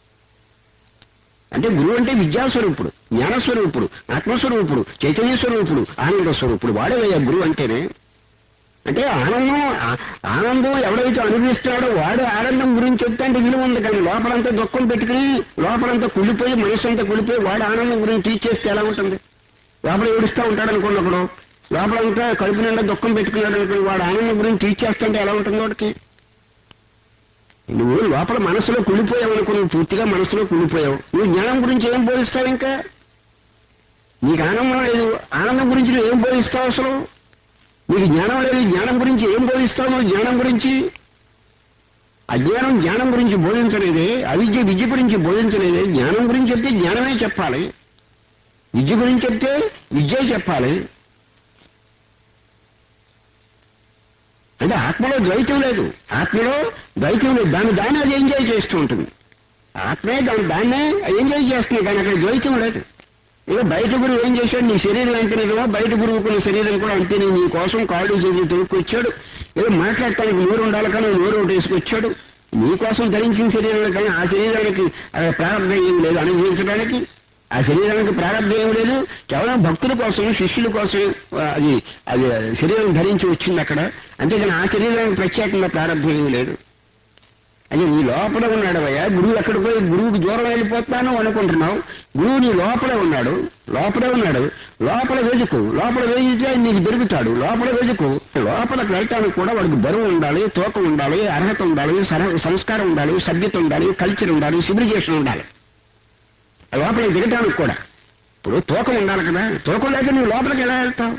అంటే గురువు అంటే విద్యాస్వరూపుడు జ్ఞానస్వరూపుడు ఆత్మస్వరూపుడు చైతన్య స్వరూపుడు ఆనంద స్వరూపుడు వాడేవయ్యా గురువు అంటేనే అంటే ఆనందం ఆ- ఆనందం ఎవడైతే అనుభవిస్తున్నాడో వాడు ఆనందం గురించి చెప్తే అంటే విలువ ఉంది కానీ లోపలంతా దుఃఖం పెట్టుకుని లోపలంతా కుళ్ళిపోయి మనసు అంతా కుళ్ళిపోయి వాడు ఆనందం గురించి తీర్చేస్తే ఎలా ఉంటుంది లోపల ఏడుస్తూ ఉంటాడు అనుకోండి ఒకడు లోపలంతా కడుపు నిండా దుఃఖం పెట్టుకున్నాడు అనుకోండి వాడు ఆనందం గురించి తీర్చేస్తుంటే ఎలా ఉంటుంది వాడికి నువ్వు లోపల మనసులో కుళ్ళిపోయావు అనుకో నువ్వు పూర్తిగా మనసులో కుళ్ళిపోయావు నువ్వు జ్ఞానం గురించి ఏం బోధిస్తావు ఇంకా నీకు ఆనందం లేదు ఆనందం గురించి నువ్వు ఏం బోధిస్తావు అసలు నీకు జ్ఞానం లేదు జ్ఞానం గురించి ఏం బోధిస్తావు నువ్వు జ్ఞానం గురించి అజ్ఞానం జ్ఞానం గురించి బోధించలేదే అవిద్య విద్య గురించి బోధించలేదే జ్ఞానం గురించి చెప్తే జ్ఞానమే చెప్పాలి విద్య గురించి చెప్తే విద్యే చెప్పాలి అంటే ఆత్మలో ద్వైతం లేదు ఆత్మలో ద్వైతం లేదు దాన్ని దాన్ని అది ఎంజాయ్ చేస్తూ ఉంటుంది ఆత్మే దాని దాన్నే ఎంజాయ్ చేస్తుంది కానీ అక్కడ ద్వైతం లేదు ఇక బయట గురువు ఏం చేశాడు నీ శరీరం అంతే నిజమో బయట గురువుకున్న శరీరం కూడా అంతే నీ కోసం కాళ్ళు చేసి తొడుక్కొచ్చాడు ఏదో మాట్లాడటానికి నోరు ఉండాలి కానీ నోరు ఒకటి వేసుకొచ్చాడు నీ కోసం ధరించిన శరీరం కానీ ఆ శరీరానికి ఆ, ప్రారంభం ఏం లేదు అనుభవించడానికి ఆ శరీరానికి ప్రారంభం ఏం లేదు కేవలం భక్తుల కోసం శిష్యుల కోసం ఆ, అది అది శరీరం ధరించి వచ్చింది అక్కడ అంతేగాని ఆ శరీరానికి ప్రత్యేకంగా ప్రారంభం ఏమీ లేదు అది నీ లోపల ఉన్నాడు అయ్యా గురువు ఎక్కడికి పోయి గురువుకి దూరం వెళ్ళిపోతాను అనుకుంటున్నావు గురువు నీ లోపలే ఉన్నాడు లోపలే ఉన్నాడు లోపల వెతుకు లోపల వెతికితే ఆయన నీకు దొరుకుతాడు లోపల వెతుకు లోపలికి వెళ్ళటానికి కూడా వాడికి బరువు ఉండాలి తూకం ఉండాలి అర్హత ఉండాలి సర- సంస్కారం ఉండాలి సభ్యత ఉండాలి కల్చర్ ఉండాలి సివిలైజేషన్ ఉండాలి లోపలికి దిగటానికి కూడా ఇప్పుడు తూకం ఉండాలి కదా తూకం లేక నువ్వు లోపలికి ఎలా వెళ్తావు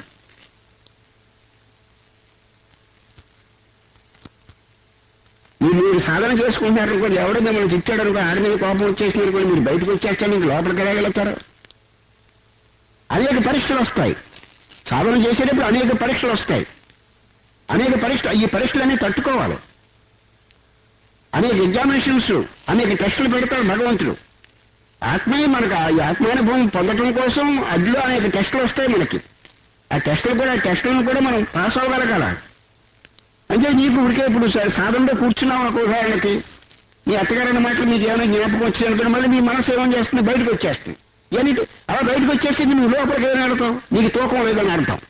మీరు మీరు సాధన చేసుకుంటారు అనుకోండి ఎవడో మిమ్మల్ని తిట్టాడు అనుకో ఆడి మీద కోపం వచ్చేసింది అనుకోండి మీరు బయటకు వచ్చేస్తే మీకు లోపలికి వెళ్ళగలుగుతారు అనేక పరీక్షలు వస్తాయి సాధన చేసేటప్పుడు అనేక పరీక్షలు వస్తాయి అనేక పరీక్షలు ఈ పరీక్షలన్నీ తట్టుకోవాలి అనేక ఎగ్జామినేషన్స్ అనేక టెస్టులు పెడతాడు భగవంతుడు ఆత్మీయ మనకు ఆ ఆత్మానుభవం పొందడం కోసం అడ్లో అనేక టెస్టులు వస్తాయి మనకి ఆ టెస్టులు కూడా ఆ టెస్టులను కూడా మనం పాస్ అవ్వగలగాల అంటే నీకు ఉడికే ఇప్పుడు స- సాధనలో కూర్చున్నావు ఒక ఉదాహరణకి మీ అత్తగారైన మాటలు మీకు ఏమైనా జ్ఞాపకం వచ్చింది అనుకుని మళ్ళీ మీ మనసు ఏమని చేస్తుంది బయటకు వచ్చేస్తుంది ఏంటి అలా బయటకు వచ్చేస్తే నువ్వు లోపలికి ఏమైనా అడతావు నీకు తూకం లేదని అర్థం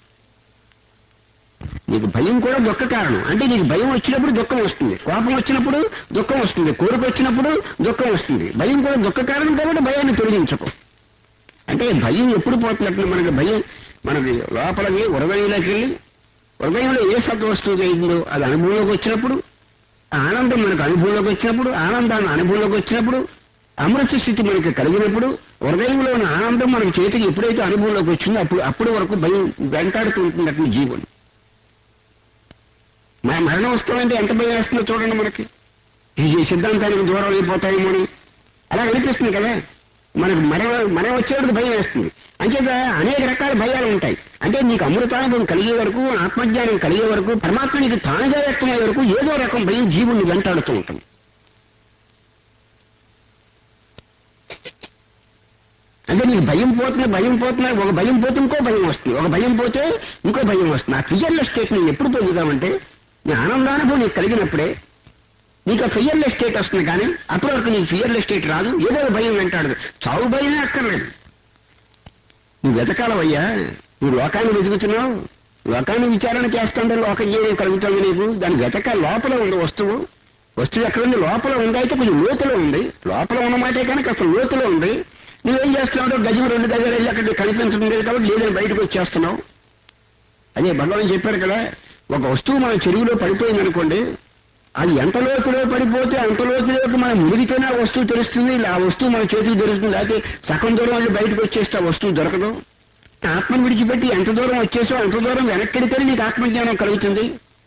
నీకు భయం కూడా దుఃఖ కారణం అంటే నీకు భయం వచ్చినప్పుడు దుఃఖం వస్తుంది కోపం వచ్చినప్పుడు దుఃఖం వస్తుంది కోరిక వచ్చినప్పుడు దుఃఖం వస్తుంది భయం కూడా దుఃఖ కారణం కాబట్టి భయాన్ని తొలగించకు అంటే భయం ఎప్పుడు పోతున్నట్లు మనకి భయం మనకి లోపలికి హృదయంలోకి వెళ్ళి హృదయంలో ఏ సత్వ వస్తువు జరిగిందో అది అనుభవంలోకి వచ్చినప్పుడు ఆ ఆనందం మనకు అనుభవంలోకి వచ్చినప్పుడు ఆనందాన్ని అనుభవంలోకి వచ్చినప్పుడు అమృత స్థితి మనకి కలిగినప్పుడు హృదయంలో ఉన్న ఆనందం మనకి చేతికి ఎప్పుడైతే అనుభవంలోకి వచ్చిందో అప్పుడు అప్పటి వరకు భయం వెంటాడుతూ ఉంటుంది అట్లా జీవుని మన మరణం వస్తుందంటే ఎంత భయం వేస్తుందో చూడండి మనకి ఈ సిద్ధాంతానికి దూరం అయిపోతాయేమో అని అలా అనిపిస్తుంది కదా మనకు మరణం మరణం వచ్చేవాడికి భయం వేస్తుంది అంచేత అనేక రకాల భయాలు ఉంటాయి అంటే నీకు అమృతానుభవం కలిగే వరకు ఆత్మజ్ఞానం కలిగే వరకు పరమాత్మ నీకు తానుగా వ్యక్తమయ్యే వరకు ఏదో రకం భయం జీవుణ్ణి వెంటాడుతూ ఉంటుంది అంటే నీకు భయం పోతున్నా భయం పోతున్నా ఒక భయం పోతే ఇంకో భయం వస్తుంది ఒక భయం పోతే ఇంకో భయం వస్తుంది ఆ ఫియర్లెస్ స్టేట్ ని ఎప్పుడు పొందుతామంటే నీ ఆనందానుభవం నీకు కలిగినప్పుడే నీకు ఫియర్లెస్ స్టేట్ వస్తుంది కానీ అప్పటి వరకు నీకు ఫియర్లెస్ స్టేట్ రాదు ఏదో ఒక భయం వెంటాడదు చావు భయమే అక్కర్లేదు నువ్వు వెతకాలవయ్యా నువ్వు లోకాన్ని వెతుకుతున్నావు లోకాన్ని విచారణ చేస్తుంటే లోక జీవం కలుగుతుంది నీకు దాని వెతక లోపల ఉంది వస్తువు వస్తువు ఎక్కడ ఉంది లోపల ఉంది అయితే కొంచెం లోతులో ఉంది లోపల ఉన్న మాటే కనుక అసలు లోతులో ఉంది నువ్వేం చేస్తున్నావు గజం రెండు గజాలు వెళ్ళి అక్కడ కనిపించడం లేదు కాబట్టి లేదని బయటకు వచ్చేస్తున్నావు అదే భగవాన్ చెప్పారు కదా ఒక వస్తువు మన చెరువులో పడిపోయింది అనుకోండి అది ఎంత లోతులో పడిపోతే అంత లోతులోకి మనం మునిగితేనే ఆ వస్తువు తెలుస్తుంది ఆ వస్తువు మన చేతికి దొరుకుతుంది అయితే సగం దూరం వెళ్ళి బయటకు వచ్చేస్తే ఆ వస్తువు దొరకదు ఆత్మను విడిచిపెట్టి ఎంత దూరం వచ్చేసో అంత దూరం వెనక్కిడితేనే నీకు ఆత్మజ్ఞానం కలుగుతుంది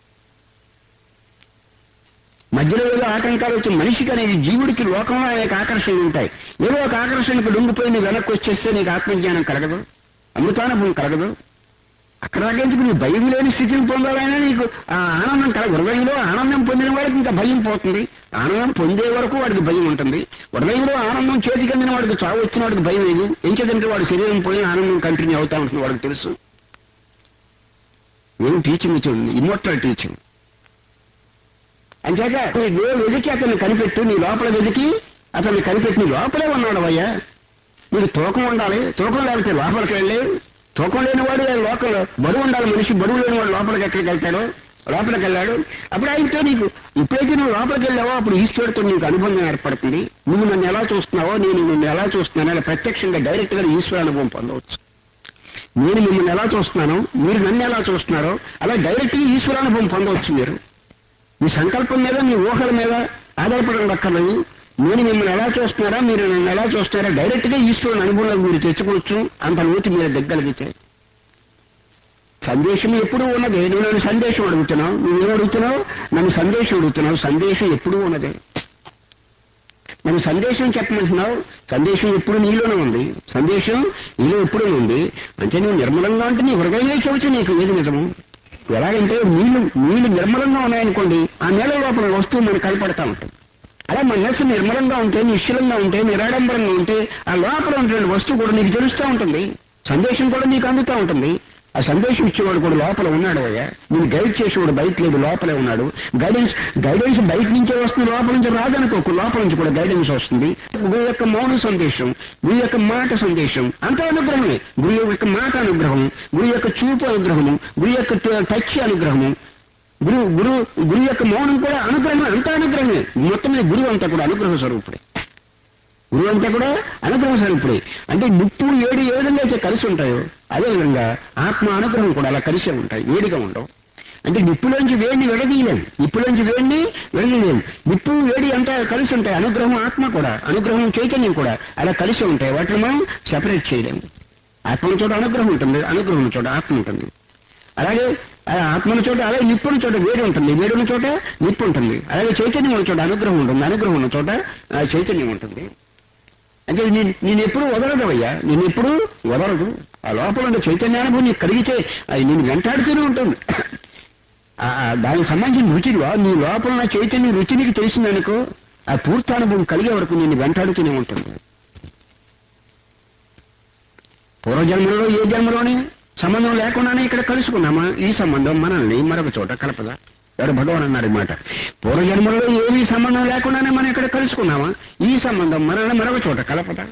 మధ్యలో ఏదో ఆటంకాలు వచ్చి మనిషికి అనేది జీవుడికి లోకంలో అనేక ఆకర్షణలు ఉంటాయి ఏదో ఒక ఆకర్షణకు లొంగిపోయి నువ్వు వెనక్కి వచ్చేస్తే నీకు ఆత్మజ్ఞానం కలగదు అమృతానుభవం కలగదు అక్కడ దాకేందుకు నీ భయం లేని స్థితిని పొందాలైనా నీకు ఆ ఆనందం కల హృదయంలో ఆనందం పొందిన వాడికి ఇంకా భయం పోతుంది ఆనందం పొందే వరకు వాడికి భయం ఉంటుంది హృదయంలో ఆనందం చేతికి అందిన వాడికి చావు వచ్చిన వాడికి భయం లేదు ఏం చేద్దంటే వాడి శరీరం పోయిన ఆనందం కంటిన్యూ అవుతా ఉంటుంది వాడికి తెలుసు ఏం టీచింగ్ చూడండి ఇమ్మోటల్ టీచింగ్ అంచేత నువ్వు వెతికి అతన్ని కనిపెట్టు నీ లోపల వెతికి అతన్ని కనిపెట్టి నీ లోపలే ఉన్నాడు అయ్యా నీకు తూకం ఉండాలి తూకం లేకపోతే లోపలికి వెళ్ళి తూకం లేనివాడు లోకల్ బరువు ఉండాలి మనిషి బరువు లేనివాడు లోపలికి ఎక్కడికి వెళ్తాడు లోపలికి వెళ్ళాడు అప్పుడు ఆయనతో నీకు ఎప్పుడైతే నువ్వు లోపలికి వెళ్ళావో అప్పుడు ఈశ్వరుడితో నీకు అనుబంధం ఏర్పడుతుంది నువ్వు నన్ను ఎలా చూస్తున్నావో నేను నిన్ను ఎలా చూస్తున్నానో అలా ప్రత్యక్షంగా డైరెక్ట్ గా ఈశ్వర అనుభవం పొందవచ్చు నేను మిమ్మల్ని ఎలా చూస్తున్నానో మీరు నన్ను ఎలా చూస్తున్నారో అలా డైరెక్ట్ గా ఈశ్వర అనుభవం పొందవచ్చు మీరు మీ సంకల్పం మీద మీ ఊహల మీద ఆధారపడడం దక్కర్లేదు నేను మిమ్మల్ని ఎలా చూస్తున్నారా మీరు నన్ను ఎలా చూస్తున్నారా డైరెక్ట్ గా ఈశ్వరుని అనుభవంలో మీరు తెచ్చుకోవచ్చు అంత లోతు మీరు దగ్గరగితే సందేశం ఎప్పుడూ ఉన్నదే నువ్వు నన్ను సందేశం అడుగుతున్నావు నువ్వేం అడుగుతున్నావు నన్ను సందేశం అడుగుతున్నావు సందేశం ఎప్పుడూ ఉన్నదే నన్ను సందేశం చెప్పమంటున్నావు సందేశం ఎప్పుడు నీలోనే ఉంది సందేశం నీలో ఎప్పుడూ ఉంది అంటే నువ్వు నిర్మలంగా ఉంటే నీ హృదయంలో చెబుతూ నీకు ఏది నిజము ఎలాగంటే నీళ్లు నీళ్లు నిర్మలంగా ఉన్నాయనుకోండి ఆ నేల లోపల వస్తువు మనకు కనపడతా ఉంటుంది అలా మన మనసు నిర్మలంగా ఉంటే నిశ్చలంగా ఉంటే నిరాడంబరంగా ఉంటే ఆ లోపల ఉన్నటువంటి వస్తువు కూడా నీకు తెలుస్తూ ఉంటుంది సందేశం కూడా నీకు అందుతూ ఉంటుంది ఆ సందేశం ఇచ్చేవాడు కూడా లోపల ఉన్నాడు అయ్యా నేను గైడ్ చేసేవాడు బయట లేదు లోపలే ఉన్నాడు గైడెన్స్ గైడెన్స్ బయట నుంచే వస్తుంది లోపల నుంచి రాదనుకోకు లోపల నుంచి కూడా గైడెన్స్ వస్తుంది గురు యొక్క మౌన సందేశం గురు యొక్క మాట సందేశం అంతా అనుగ్రహమే గురు యొక్క మాట అనుగ్రహం గురు యొక్క చూపు అనుగ్రహము గురు యొక్క టచ్ అనుగ్రహము గురు గురు గురు యొక్క మౌనం కూడా అనుగ్రహమే అంతా అనుగ్రహమే మొత్తం మీద గురువు అంతా కూడా అనుగ్రహ స్వరూపుడే గురువు అంతా కూడా అనుగ్రహ స్వరూపుడే అంటే నిప్పు ఏడు ఏ విధంగా అయితే కలిసి ఉంటాయో అదేవిధంగా ఆత్మ అనుగ్రహం కూడా అలా కలిసే ఉంటాయి వేడిగా ఉండవు అంటే నిప్పులోంచి వేడిని విడదీయలేం నిప్పులోంచి వేడిని విడదీయలేం నిప్పు వేడి అంతా కలిసి ఉంటాయి అనుగ్రహం ఆత్మ కూడా అనుగ్రహం చైతన్యం కూడా అలా కలిసి ఉంటాయి వాటిని మనం సెపరేట్ చేయలేము ఆత్మల చోట అనుగ్రహం ఉంటుంది అనుగ్రహం చోట ఆత్మ ఉంటుంది అలాగే ఆ ఆత్మల చోట అలాగే నిప్పుల చోట వేడి ఉంటుంది వేడి ఉన్న చోట నిప్పు ఉంటుంది అలాగే చైతన్యం ఉన్న చోట అనుగ్రహం ఉంటుంది అనుగ్రహం ఉన్న చోట ఆ చైతన్యం ఉంటుంది అంటే నేను నేను ఎప్పుడు వదలదవయ్యా నేను ఎప్పుడు వదలదు ఆ లోపల ఉన్న చైతన్యానుభవం నీకు కలిగితే అది నేను వెంటాడుతూనే ఉంటుంది ఆ, ఆ, దానికి సంబంధించిన రుచిలో నీ లోపల ఉన్న చైతన్య రుచి నీకు తెలిసిందనుకో ఆ పూర్తానుభవం కలిగే వరకు నేను వెంటాడుతూనే ఉంటుంది పూర్వజన్మలో ఏ జన్మలోని సంబంధం లేకుండానే ఇక్కడ కలుసుకున్నామా ఈ సంబంధం మనల్ని మరొక చోట కలపదా ఎవరు భగవాన్ అన్నారు ఈ మాట పూర్వజన్మలో ఏమీ సంబంధం లేకుండానే మనం ఇక్కడ కలుసుకున్నామా ఈ సంబంధం మనల్ని మరొక చోట కలపదా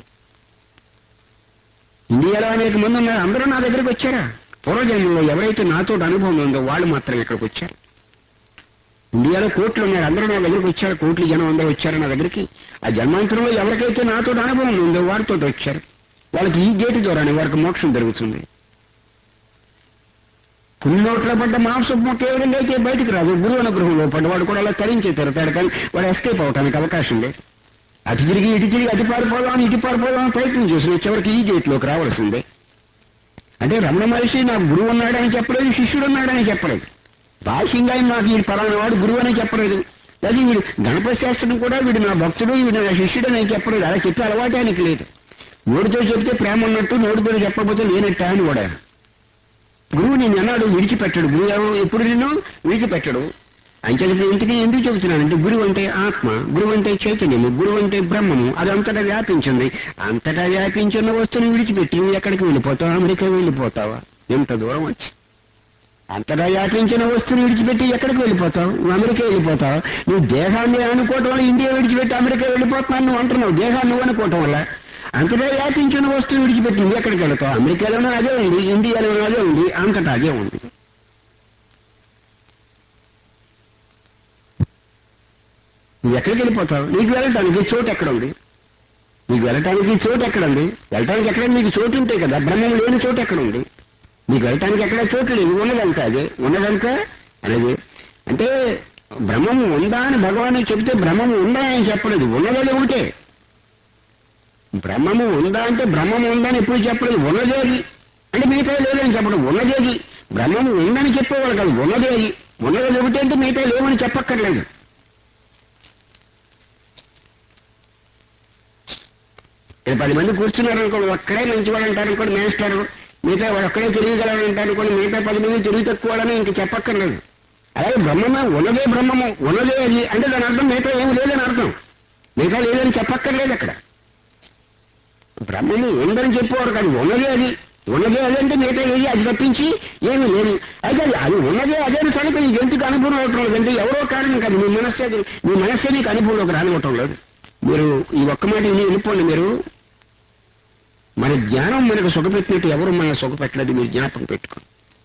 ఇండియాలో అనేక మంది ఉన్నారు అందరూ నా దగ్గరికి వచ్చారా పూర్వజన్మలో ఎవరైతే నాతో అనుభవం ఉందో వాళ్ళు మాత్రమే ఇక్కడికి వచ్చారు ఇండియాలో కోట్లు ఉన్నారు అందరూ నా దగ్గరికి వచ్చారు కోట్లు జనం అందరూ వచ్చారు నా దగ్గరికి ఆ జన్మాంతరంలో ఎవరికైతే నాతో అనుభవం ఉందో వారితో వచ్చారు వాళ్ళకి ఈ గేటు ద్వారానే వారికి మోక్షం జరుగుతుంది పుణ్యోట్లో పడ్డ మాంసం ముక్క ఏ విధంగా అయితే బయటికి రాదు గురువు అనుగ్రహంలో పడ్డ వాడు కూడా అలా తరించి తిరతాడు కానీ వాడు ఎస్కేప్ అవటానికి అవకాశం లేదు అటు తిరిగి ఇటు తిరిగి అటు పారిపోదాం ఇటు పారిపోదాం అని ప్రయత్నం చేసిన చివరికి ఈ గేట్లోకి రావాల్సిందే అంటే రమణ మహర్షి నాకు గురువు ఉన్నాడని చెప్పలేదు శిష్యుడు ఉన్నాడని చెప్పలేదు భాష్యంగా ఆయన నాకు ఈ పలానా వాడు గురువు అని చెప్పలేదు అది వీడు గణపతి శాస్త్రం కూడా వీడు నా భక్తుడు వీడు నా శిష్యుడు అని చెప్పలేదు అలా చెప్పే అలవాటే ఆయనకి లేదు నోటితో చెప్తే ప్రేమ ఉన్నట్టు నోటితో చెప్పకపోతే లేనట్టు అని కూడా ఆయన. గురువు నేను అన్నాడు విడిచిపెట్టడు గురువు ఎవరు ఎప్పుడు నిన్ను విడిచిపెట్టడు అంచెలకి ఇంటికి ఎందుకు చెబుతున్నానంటే గురువు అంటే ఆత్మ గురువు అంటే చైతన్యము గురువు అంటే బ్రహ్మము అది అంతటా వ్యాపించింది అంతటా వ్యాపించిన వస్తువుని విడిచిపెట్టి నువ్వు ఎక్కడికి వెళ్ళిపోతావు అమెరికా వెళ్ళిపోతావా ఎంత దూరం వచ్చి అంతటా వ్యాపించిన వస్తువుని విడిచిపెట్టి ఎక్కడికి వెళ్ళిపోతావు నువ్వు అమెరికా వెళ్ళిపోతావు నువ్వు దేహాన్ని అనుకోవటం వల్ల ఇండియా విడిచిపెట్టి అమెరికా వెళ్ళిపోతున్నావు నువ్వు అంటున్నావు దేహాన్ని నువ్వు అనుకోవటం వల్ల అంతటా వ్యాపించిన వస్తువు విడిచిపెట్టి నువ్వు ఎక్కడికి వెళ్తావు అమెరికాలోనూ అదే ఉంది ఇండియాలోనూ అదే ఉంది అంతటా అదే ఉంది నువ్వు ఎక్కడికి వెళ్ళిపోతావు నీకు వెళ్ళటానికి చోటు ఎక్కడ ఉంది నీకు వెళ్ళటానికి చోటు ఎక్కడ ఉంది వెళ్ళటానికి ఎక్కడ నీకు చోటు ఉంటాయి కదా బ్రహ్మం లేని చోటు ఎక్కడ ఉంది నీకు వెళ్ళటానికి ఎక్కడ చోటు లేదు ఉన్నదంతా అదే ఉన్నదంతా అనేది అంటే బ్రహ్మము ఉందా అని భగవాన్ చెబితే బ్రహ్మము ఉందా అని చెప్పలేదు ఉన్నదే ఒకటే బ్రహ్మము ఉందా అంటే బ్రహ్మము ఉందని ఎప్పుడు చెప్పలేదు ఉన్నదేది అంటే మిగతా లేదని చెప్పడం ఉన్నదేది బ్రహ్మము ఉందని చెప్పేవాళ్ళు కాదు ఉన్నదేది ఉన్నది ఒకటి అంటే మిగతా లేవని చెప్పక్కర్లేదు ఇక్కడ పది మంది కూర్చున్నారు అనుకోండి ఒక్కడే మంచివాడు అంటారు అనుకోండి మేస్టారు మిగతా వాడు ఒక్కడే తెలియగలడు అంటారు అనుకోండి మిగతా పది మంది తెలివి తక్కువడని ఇంక చెప్పక్కర్లేదు అలాగే బ్రహ్మమే ఉన్నదే బ్రహ్మము ఉన్నదే అది అంటే దాని అర్థం మిగతా ఏమి లేదని అర్థం మిగతా లేదని చెప్పక్కర్లేదు అక్కడ బ్రహ్మము ఉందని చెప్పేవారు కానీ ఉన్నదే అది ఉన్నదే అదే అంటే మిగతా ఏది అది తప్పించి ఏమీ లేదు అయితే అది- అది ఉన్నదే అదే అని సంగతి నీకు ఎందుకు అనుభవం అవటం లేదు అంటే ఎవరో కారణం కాదు మీ మనస్సే మీ మనస్సే నీకు అనుభవంలోకి రానివ్వటం లేదు మీరు ఈ ఒక్క మాట విని వెళ్ళిపోండి మీరు మన జ్ఞానం మనకు సుఖపెట్టినట్టు ఎవరు మన సుఖపెట్టలేదు మీరు జ్ఞాపకం పెట్టుకోండి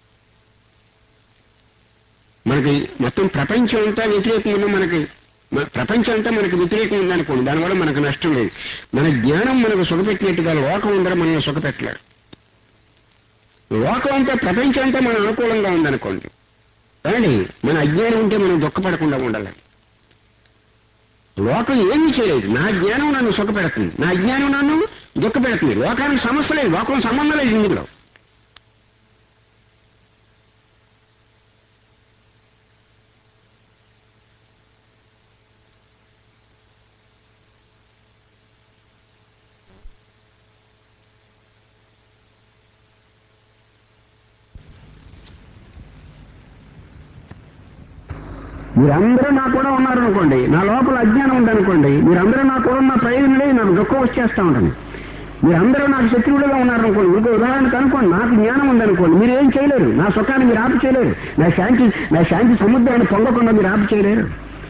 మనకి మొత్తం ప్రపంచం అంతా వ్యతిరేకం ఉన్న మనకి మన- ప్రపంచం అంతా మనకి వ్యతిరేకం ఉందనుకోండి దానివల్ల మనకు నష్టం లేదు మన జ్ఞానం మనకు సుఖపెట్టినట్టుగా లోకం ఉందరం మనల్ని సుఖపెట్టలేరు లోకం అంతా ప్రపంచం అంతా మన అనుకూలంగా ఉందనుకోండి కానీ మన అజ్ఞానం ఉంటే మనం దుఃఖపడకుండా ఉండాలి లోకం ఏమీ చేయలేదు నా జ్ఞానం నన్ను సుఖపెడుతుంది నా అజ్ఞానం నన్ను దుఃఖపెడుతుంది లోకానికి సమస్య లేదు లోకం సంబంధం లేదు ఇందులో మీరందరూ నా కూడా ఉన్నారనుకోండి నా లోపల అజ్ఞానం ఉందనుకోండి మీరందరూ నా కూడా ఉన్న ప్రయోజనం లేదు నాకు దుఃఖం వచ్చేస్తా ఉంటుంది మీరందరూ నాకు శత్రువులుగా ఉన్నారనుకోండి ఇంకో ఉదాహరణకు అనుకోండి నాకు జ్ఞానం ఉందనుకోండి మీరు ఏం చేయలేరు నా సుఖాన్ని మీరు ఆపు చేయలేరు నా శాంతి నా శాంతి సముద్రాన్ని పొంగకుండా మీరు ఆపు చేయలేరు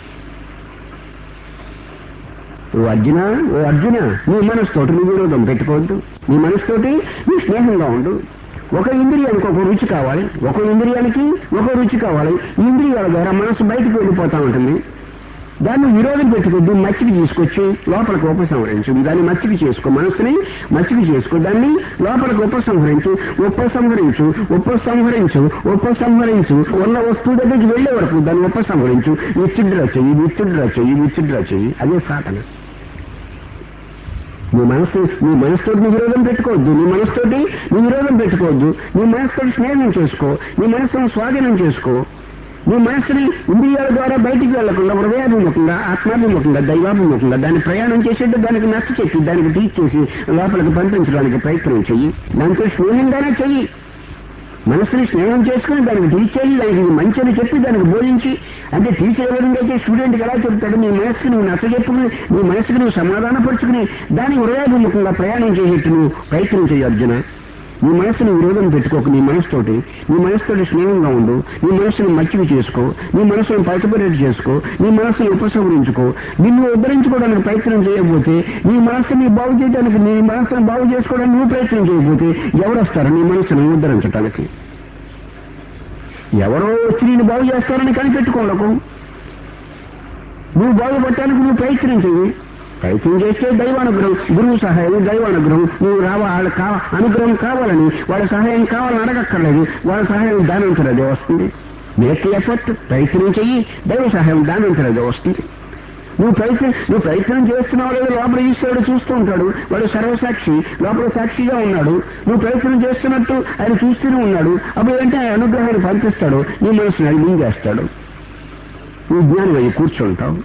ఓ అర్జున ఓ అర్జున నీ మనసుతోటి నీ విరోధం పెట్టుకోవద్దు నీ మనసుతోటి నీ స్నేహంగా ఉండు ఒక ఇంద్రియానికి ఒక రుచి కావాలి ఒక ఇంద్రియానికి ఒక రుచి కావాలి ఈ ఇంద్రియాల ద్వారా మనసు బయటకు వెళ్ళిపోతా ఉంటుంది దాన్ని విరోధం పెట్టుకొద్దు మచ్చికి తీసుకొచ్చి లోపలికి ఉపసంహరించు దాన్ని మచ్చికి చేసుకో మనసుని మచ్చికి చేసుకో దాన్ని లోపలికి ఉపసంహరించు ఉపసంహరించు ఉపసంహరించు ఉపసంహరించు ఉన్న వస్తువు దగ్గరికి వెళ్లే వరకు దాన్ని ఉపసంహరించు విత్డ్రా చెయ్యి విత్డ్రా చెయ్యి విత్డ్రా చెయ్యి అదే సాధన నీ మనసు నీ మనసుతోటి నీ విరోధం పెట్టుకోవద్దు నీ మనసుతోటి నీ విరోధం పెట్టుకోవద్దు నీ మనసుతోటి స్నేహం చేసుకో నీ మనసును స్వాధీనం చేసుకో నీ మనసుని ఇంద్రియాల ద్వారా బయటికి వెళ్లకుండా హృదయాభిముఖంగా ఆత్మాభిముఖంగా దైవాభిముఖంగా దాన్ని ప్రయాణం చేసేట్టు దానికి నచ్చ చెప్పి దానికి టీచ్ చేసి లోపలికి పంపించడానికి ప్రయత్నం చెయ్యి దాంతో స్నేహంగానే చెయ్యి మనసుని స్నేహం చేసుకుని దానికి టీచ్ చేయి దానికి ఇది మంచి అని చెప్పి దానికి బోధించి అంటే టీచర్ ఎవరికి అయితే స్టూడెంట్కి ఎలా చెప్తాడు నీ మనసుకు నువ్వు నచ్చ చెప్పుకుని నీ మనసుకు నువ్వు సమాధానపరుచుకుని దాని హృదయాభిముఖంగా ప్రయాణం చేసేట్టు నువ్వు ప్రయత్నం చేయి అర్జున నీ మనసుని విరోధం పెట్టుకోకు నీ మనసుతోటి నీ మనసుతోటి స్నేహంగా ఉండు నీ మనసుని మచ్చివి చేసుకో నీ మనసును పరచపరేట్ చేసుకో నీ మనసుని ఉపసంహరించుకో నిన్ను ఉద్ధరించుకోవడానికి ప్రయత్నం చేయకపోతే నీ మనసుని బాగు చేయడానికి నీ మనసును బాగు చేసుకోవడానికి నువ్వు ప్రయత్నం చేయకపోతే ఎవరు వస్తారు నీ మనసుని ఉద్ధరించడానికి ఎవరో వచ్చి నేను బాగు చేస్తారని కనిపెట్టుకోలకు నువ్వు బాగుపడటానికి నువ్వు ప్రయత్నం చెయ్యి ప్రయత్నం చేస్తే దైవానుగ్రహం గురువు సహాయం దైవానుగ్రహం నువ్వు రావా వాళ్ళ కా అనుగ్రహం కావాలని వాళ్ళ సహాయం కావాలని అడగక్కర్లేదు వాళ్ళ సహాయం దానంతరదే వస్తుంది మేక్ ఎఫర్ట్ ప్రయత్నం చెయ్యి దైవ సహాయం దానంతరదే వస్తుంది నువ్వు ప్రయత్నం నువ్వు ప్రయత్నం చేస్తున్నావు లేదు లోపల ఈశ్వరుడు చూస్తూ ఉంటాడు వాడు సర్వసాక్షి లోపల సాక్షిగా ఉన్నాడు నువ్వు ప్రయత్నం చేస్తున్నట్టు ఆయన చూస్తూనే ఉన్నాడు అప్పుడు ఏంటంటే ఆయన అనుగ్రహాన్ని పంపిస్తాడు నీ మనసుని అది మింగేస్తాడు నువ్వు జ్ఞానం అయ్యి కూర్చుంటావు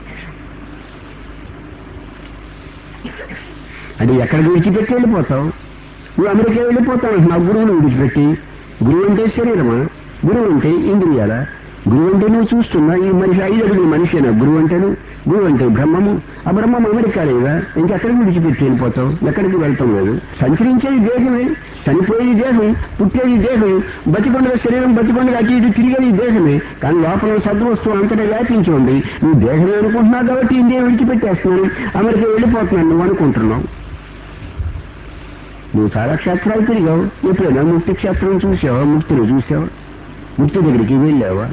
అంటే ఎక్కడికి విడిచిపెట్టి వెళ్ళిపోతావు నువ్వు అమెరికా వెళ్ళిపోతావు నా గురువుని విడిచిపెట్టి గురువు అంటే శరీరమా గురువు అంటే ఇంద్రియాల గురువు అంటే నువ్వు చూస్తున్నా ఈ మనిషి ఐదు అడుగుల మనిషేనా గురువు అంటేను గురువు అంటే బ్రహ్మము ఆ బ్రహ్మం అమెరికా లేదా ఇంకెక్కడికి విడిచిపెట్టి వెళ్ళిపోతావు ఎక్కడికి వెళ్తాం లేదు సంచరించేది దేహమే చనిపోయేది దేహం పుట్టేది దేహం బతికొండగా శరీరం బతికొండగా అటు ఇటు తిరిగేది దేహమే కానీ లోపల సద్వస్తువు అంతటా వ్యాపించి ఉంది నువ్వు దేహమే అనుకుంటున్నావు కాబట్టి ఇండియా విడిచిపెట్టేస్తున్నాను అమెరికా వెళ్ళిపోతున్నాను నువ్వు అనుకుంటున్నావు నువ్వు చాలా క్షేత్రాలు తిరిగావు ఎప్పుడైనా ముక్తి క్షేత్రం చూసావా ముక్తిని చూసావా ముక్తి దగ్గరికి వెళ్ళావా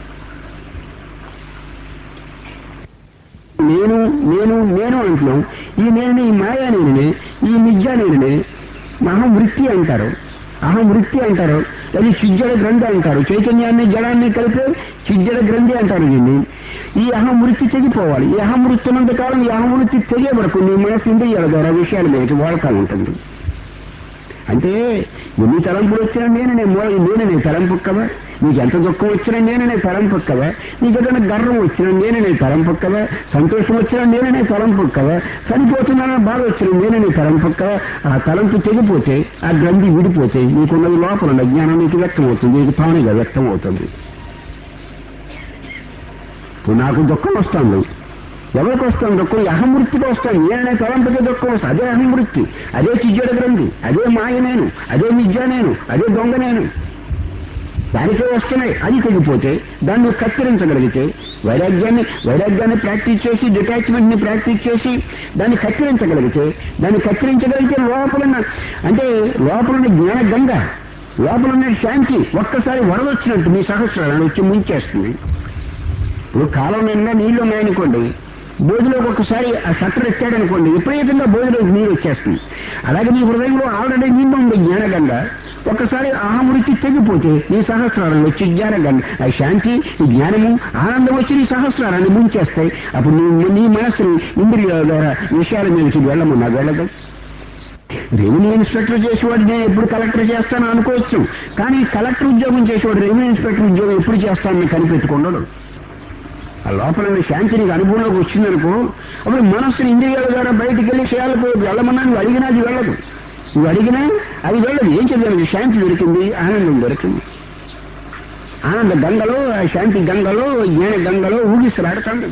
నేను నేను నేను అంటున్నాం ఈ నేను ఈ మాయా నేనునే ఈ మిథ్యా నేనునే అహం వృత్తి అంటారు అహం వృత్తి అంటారు అది చిజ్జడ గ్రంథి అంటారు చైతన్యాన్ని జడాన్ని కలిపే చిజ్జడ గ్రంథి అంటారు దీన్ని ఈ అహం వృత్తి తెగిపోవాలి ఈ అహం వృత్తి ఉన్నంత కాలం ఈ అహం వృత్తి తెగే వరకు నీ మనసు ఇంద్రియాల ద్వారా విషయాల మీదకి వాడతా ఉంటుంది అంటే ఎన్ని తలంపులు వచ్చినా నేను నేను మూల నేను నేను తలంపు కదా నీకు ఎంత దుఃఖం వచ్చినా నేను నేను తలంపు కదా నీకు ఏదైనా గర్వం వచ్చినా నేను నేను తలంపు కదా సంతోషం వచ్చినా నేను నేను తలంపు కదా చనిపోతున్నానని బాధ వచ్చినా నేను నేను తలంపు కదా ఆ తలంపు తెగిపోతే ఆ గ్రంథి విడిపోతే నీకున్నది లోపల ఉన్న జ్ఞానం నీకు వ్యక్తం అవుతుంది నీకు తానుగా వ్యక్తం అవుతుంది ఇప్పుడు నాకు దుఃఖం వస్తుంది ఎవరికి వస్తుంది దుఃఖం ఈ అహమృతికి వస్తాను నేననే తలంపుకే దుఃఖం వస్తుంది అదే అహమృతి అదే చిజ్జడ గ్రంథి అదే మాయ నేను అదే మిథ్య నేను అదే దొంగ నేను దానికే వస్తున్నాయి అది తెగిపోతే దాన్ని నువ్వు కత్తిరించగలిగితే వైరాగ్యాన్ని వైరాగ్యాన్ని ప్రాక్టీస్ చేసి డిటాచ్మెంట్ ని ప్రాక్టీస్ చేసి దాన్ని కత్తిరించగలిగితే దాన్ని కత్తిరించగలిగితే లోపల ఉన్న- అంటే లోపల ఉన్న జ్ఞాన గంగ లోపల ఉన్న శాంతి ఒక్కసారి వరదొచ్చినట్టు మీ సహస్రాలను వచ్చి ముంచేస్తుంది ఇప్పుడు కాలం నిండా నీళ్లు ఉన్నాయనుకోండి బోధిలోకి ఒకసారి ఆ షట్టర్ ఎత్తాడనుకోండి విపరీతంగా బోధిలోకి నీరు వచ్చేస్తుంది అలాగే నీ హృదయంలో ఆల్రెడీ నిండు ఉంది జ్ఞానగంగ ఒక్కసారి అహమృతి తెగిపోతే నీ సహస్రాలను వచ్చి జ్ఞానగంగ ఆ శాంతి ఈ జ్ఞానము ఆనందం వచ్చి నీ సహస్రాన్ని ముంచేస్తాయి అప్పుడు నీ నీ మనసుని ఇంద్రియాల ద్వారా విషయాల మీదకి వెళ్ళమన్నా వెళ్ళదు రెవెన్యూ ఇన్స్పెక్టర్ చేసేవాడు నేను ఎప్పుడు కలెక్టర్ చేస్తాను అనుకోవచ్చు కానీ కలెక్టర్ ఉద్యోగం చేసేవాడు రెవెన్యూ ఇన్స్పెక్టర్ ఉద్యోగం ఎప్పుడు చేస్తానని కనిపెట్టుకున్నాడు ఆ లోపల ఉన్న శాంతి నీకు అనుభవంలోకి వచ్చిందనుకో అప్పుడు మనస్సుని ఇంద్రియాల ద్వారా బయటికి వెళ్ళి చేయాలకు వెళ్ళమన్నా నువ్వు అడిగినా అది వెళ్ళదు నువ్వు అడిగినా అది వెళ్ళదు ఏం చదివాను శాంతి దొరికింది ఆనందం దొరికింది ఆనంద గంగలో ఆ శాంతి గంగలో జ్ఞాన గంగలో ఊగిసలాడుతుంది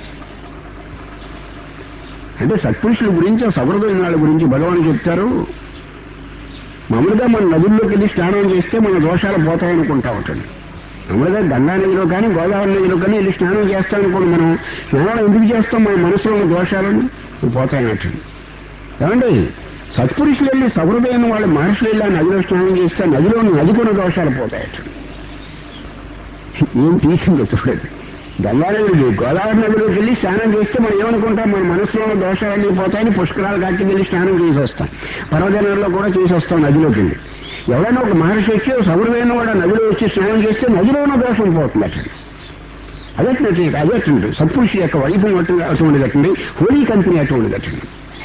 అంటే సత్పురుషుల గురించి ఆ సౌహృదైన వాళ్ళ గురించి భగవాన్ చెప్తారు మామూలుగా మన నదుల్లోకి వెళ్ళి స్నానం చేస్తే మన దోషాలు పోతాయనుకుంటా ఉంటుంది మామూలుగా గంగా నదిలో కానీ గోదావరి నదిలో కానీ వెళ్ళి స్నానం చేస్తాం అనుకోండి మనం స్నానం ఎందుకు చేస్తాం మన మనసులో ఉన్న దోషాలను పోతాయనట్టు ఏమండి సత్పురుషులు వెళ్ళి సహృదయం వాళ్ళ మహర్షులు వెళ్ళి ఆ నదిలో స్నానం చేస్తే నదిలో నది కూడా దోషాలు పోతాయట ఏం తీసిందో చూడండి గంగా నదికి గోదావరి నదిలోకి వెళ్ళి స్నానం చేస్తే మనం ఏమనుకుంటాం మన మనసులో ఉన్న దోషాలన్నీ పోతాయని పుష్కరాలు కట్టి వెళ్ళి స్నానం చేసి వస్తాం పర్వదినాల్లో కూడా చేసి వస్తాం నదిలోకి వెళ్ళి ఎవరైనా ఒక మహర్షి వచ్చి సౌరమైన కూడా నదిలో వచ్చి స్నానం చేస్తే నదిలో ఉన్న దోషం పోతుంది అట్లా అదట్టు అదట్టు సత్పురుషు యొక్క వైభవం అటు అటువంటిది అట్టండి హోలీ కంపెనీ అటువంటిది అట్టండి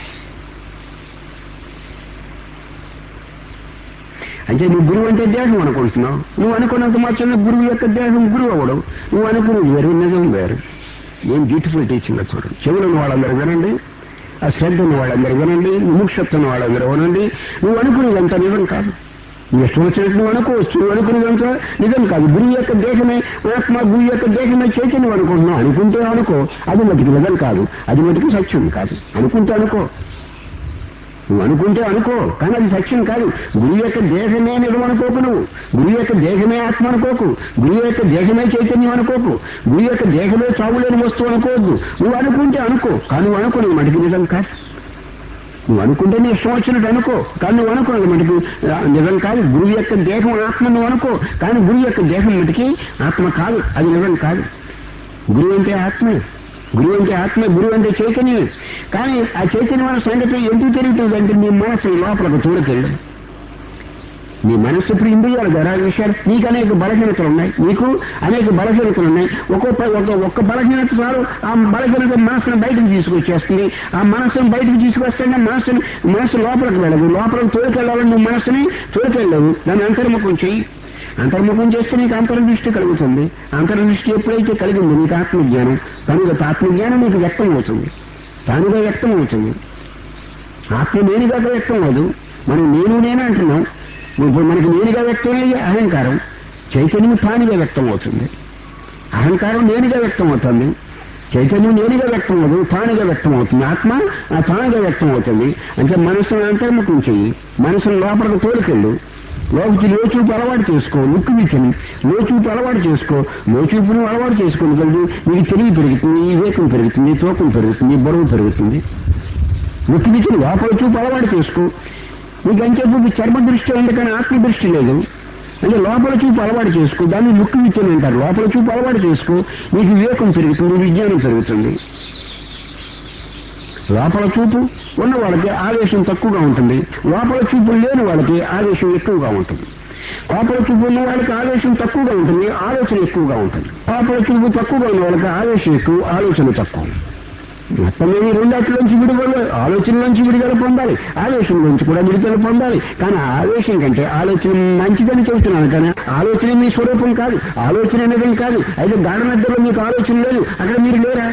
అంటే నువ్వు గురువు అంటే దేహం అనుకుంటున్నావు నువ్వు అనుకున్నంత మాత్రం గురువు యొక్క దేహం గురువు అవడం నువ్వు అనుకున్నది వేరు నిజం వేరు ఏం బ్యూటిఫుల్ టీచింగ్ చూడండి చెవులు ఉన్న వాళ్ళందరూ వినండి ఆ శ్రద్ధ ఉన్న వాళ్ళందరూ వినండి ముముక్షత్వం ఉన్న వాళ్ళందరూ వినండి నువ్వు అనుకునేదంతా నిజం కాదు నీ ఇష్టం వచ్చినట్టు నువ్వు అనుకోవచ్చు నువ్వు అనుకునేదంతా నిజం కాదు గురువు యొక్క దేహమే ఆత్మ గురువు యొక్క దేహమే చైతన్యం అనుకుంటున్నావు అనుకుంటే అనుకో అది మటుకు నిజం కాదు అది మటుకు సత్యం కాదు అనుకుంటే అనుకో నువ్వు అనుకుంటే అనుకో కానీ అది సత్యం కాదు గురువు యొక్క దేహమే నిజం అనుకోకు నువ్వు గురువు యొక్క దేహమే ఆత్మ అనుకోకు గురువు యొక్క దేహమే చైతన్యం అనుకోకు గురువు యొక్క దేహమే చావులేని వస్తువు అనుకోవద్దు నువ్వు అనుకుంటే అనుకో కానీ నువ్వు అనుకునేది మటుకు నిజం కాదు నువ్వు అనుకుంటే నీ ఇష్టం వచ్చినట్టు అనుకో కానీ నువ్వు అనుకున్నది మటుకు ఆ, నిజం కాదు గురువు యొక్క దేహం ఆత్మ నువ్వు అనుకో కానీ గురువు యొక్క దేహం మటుకి ఆత్మ కాదు అది నిజం కాదు గురువు అంటే ఆత్మే గురువు అంటే ఆత్మే గురువు అంటే చైతన్యమే కానీ ఆ చైతన్యమైన సంగతి ఎందుకు తెలియట్లేదు అంటే నీ మనసు లోపలకు తోడుకెళ్ళు నీ మనస్సు ఇప్పుడు ఇంద్రియాలు ద్వారా విషయాలు నీకు అనేక బలహీనతలు ఉన్నాయి నీకు అనేక బలహీనతలు ఉన్నాయి ఒక్కొక్క ఒక ఒక్క బలహీనత చాలు ఆ బలహీనత మనసును బయటకు తీసుకొచ్చేస్తుంది ఆ మనసును బయటకు తీసుకొస్తే మనసుని మనసు లోపలికి వెళ్ళదు లోపలికి తోడుకెళ్ళాలని నువ్వు మనసుని తోడుకెళ్ళవు దాన్ని అంతర్ముఖం చెయ్యి అంతర్ముఖం చేస్తే నీకు అంతర్దృష్టి కలుగుతుంది అంతర్దృష్టి ఎప్పుడైతే కలిగిందో నీకు ఆత్మజ్ఞానం కనుక ఆత్మజ్ఞానం నీకు వ్యక్తం అవుతుంది తానుగా వ్యక్తం అవుతుంది ఆత్మ నేనుగా వ్యక్తం అవ్వదు మనం నేను నేను అంటున్నాం ఇప్పుడు మనకి నేనుగా వ్యక్తమయ్యే అహంకారం చైతన్యం తానుగా వ్యక్తం అవుతుంది అహంకారం నేనుగా వ్యక్తం అవుతుంది చైతన్యం నేనుగా వ్యక్తం అవ్వదు తానుగా వ్యక్తం అవుతుంది ఆత్మ ఆ తానుగా వ్యక్తం అవుతుంది అంటే మనసును అంతర్ముఖం చెయ్యి మనసును లోపలికి తోలుకెళ్ళు లోపలికి లోచూపు అలవాటు చేసుకో ముక్కు విచ్చని లోచూపు అలవాటు చేసుకో లోచూపును అలవాటు చేసుకుని కలిగి నీకు తెలివి పెరుగుతుంది వివేకం పెరుగుతుంది తూకం పెరుగుతుంది బరువు పెరుగుతుంది ముక్కు విచ్చని లోపల చూపు అలవాటు చేసుకో నీకు అంచేపు చర్మ దృష్టి ఉంది కానీ ఆత్మ దృష్టి లేదు అంటే లోపల చూపు అలవాటు చేసుకో దాన్ని ముక్కు విచ్చని అంటారు లోపల చూపు అలవాటు చేసుకో నీకు వివేకం పెరుగుతుంది విజ్ఞానం పెరుగుతుంది లోపల చూపు ఉన్న వాళ్ళకి ఆవేశం తక్కువగా ఉంటుంది లోపల చూపు లేని వాళ్ళకి ఆవేశం ఎక్కువగా ఉంటుంది లోపల చూపు ఉన్న వాళ్ళకి ఆవేశం తక్కువగా ఉంటుంది ఆలోచన ఎక్కువగా ఉంటుంది లోపల చూపు తక్కువగా ఉన్న వాళ్ళకి ఆవేశం ఎక్కువ ఆలోచన తక్కువ మొత్తం మీద ఈ రెండాటిలోంచి విడుదల ఆలోచనలోంచి విడుదల పొందాలి ఆవేశంలోంచి కూడా విడుదల పొందాలి కానీ ఆవేశం కంటే ఆలోచన మంచిదని చెబుతున్నాను కానీ ఆలోచన మీ స్వరూపం కాదు ఆలోచన అనేది కాదు అయితే గాఢ నిద్రలో మీకు ఆలోచన లేదు అక్కడ మీరు లేరా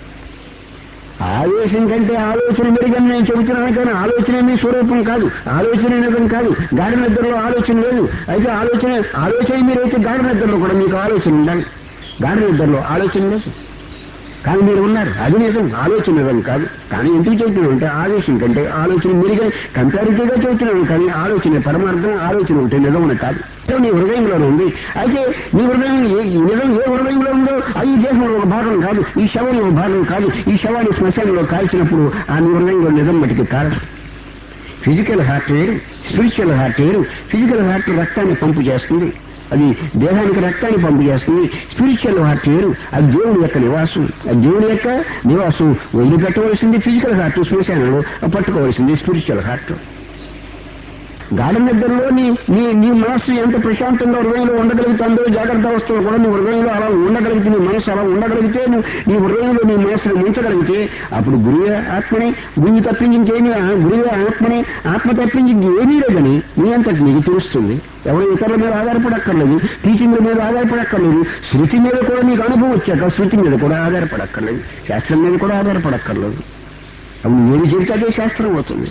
ఆవేశం కంటే ఆలోచన మెరుగని నేను చెబుతున్నాను కానీ ఆలోచన మీ స్వరూపం కాదు ఆలోచన నిజం కాదు గాఢ నిద్రలో ఆలోచన లేదు అయితే ఆలోచన ఆలోచన మీరైతే గాఢ నిద్రలో కూడా మీకు ఆలోచన ఉండాలి గాఢ నిద్రలో ఆలోచన లేదు కానీ మీరు ఉన్నారు అది నిజం ఆలోచన నిజం కాదు కానీ ఎందుకు చెబుతున్నాం అంటే ఆవేశం కంటే ఆలోచన మెరుగని కంపారిటివ్గా చెబుతున్నాను కానీ ఆలోచన పరమార్థం ఆలోచన ఉంటే నిజం కాదు ఇది నీ హృదయంలో ఉంది అయితే నీ హృదయం ఏ- ఈ నిజం ఏ హృదయంలో ఉందో అది ఈ దేహంలో ఒక భాగం కాదు ఈ శవంలో ఒక భాగం కాదు ఈ శవాన్ని శ్మశానంలో కాల్చినప్పుడు ఆ నీ హృదయంలో నిజం మటుకు కాదు ఫిజికల్ హార్ట్ వేరు స్పిరిచువల్ హార్ట్ వేరు ఫిజికల్ హార్ట్ రక్తాన్ని పంపు చేస్తుంది అది దేహానికి రక్తాన్ని పంపు చేస్తుంది స్పిరిచువల్ హార్ట్ వేరు అది దేవుని యొక్క నివాసం అది దేవుని యొక్క నివాసం వదిలిపెట్టవలసింది ఫిజికల్ హార్ట్ శ్మశానంలో పట్టుకోవలసింది స్పిరిచువల్ హార్ట్ గాఢ నిద్రలో నీ నీ నీ మనస్సు ఎంత ప్రశాంతంగా హృదయంలో ఉండగలుగుతుందో జాగ్రత్త అవస్థలో కూడా నీ హృదయంలో అలా ఉండగలిగితే నీ మనసు అలా ఉండగలిగితే నువ్వు నీ హృదయంలో నీ మనసును ఉంచగలిగితే అప్పుడు గురువే ఆత్మని గురువు తప్పించి ఇంకేమీ ఆ- గురువే ఆత్మని ఆత్మ తప్పించి ఇంకేమీ లేదని నీ అంతటి నీకు తెలుస్తుంది ఎవరు ఇతరుల మీద ఆధారపడక్కర్లేదు టీచింగ్ల మీద ఆధారపడక్కర్లేదు శృతి మీద కూడా నీకు అనుభవం వచ్చాక శృతి మీద కూడా ఆధారపడక్కర్లేదు శాస్త్రం మీద కూడా ఆధారపడక్కర్లేదు అప్పుడు నేను చెబితే అదే శాస్త్రం అవుతుంది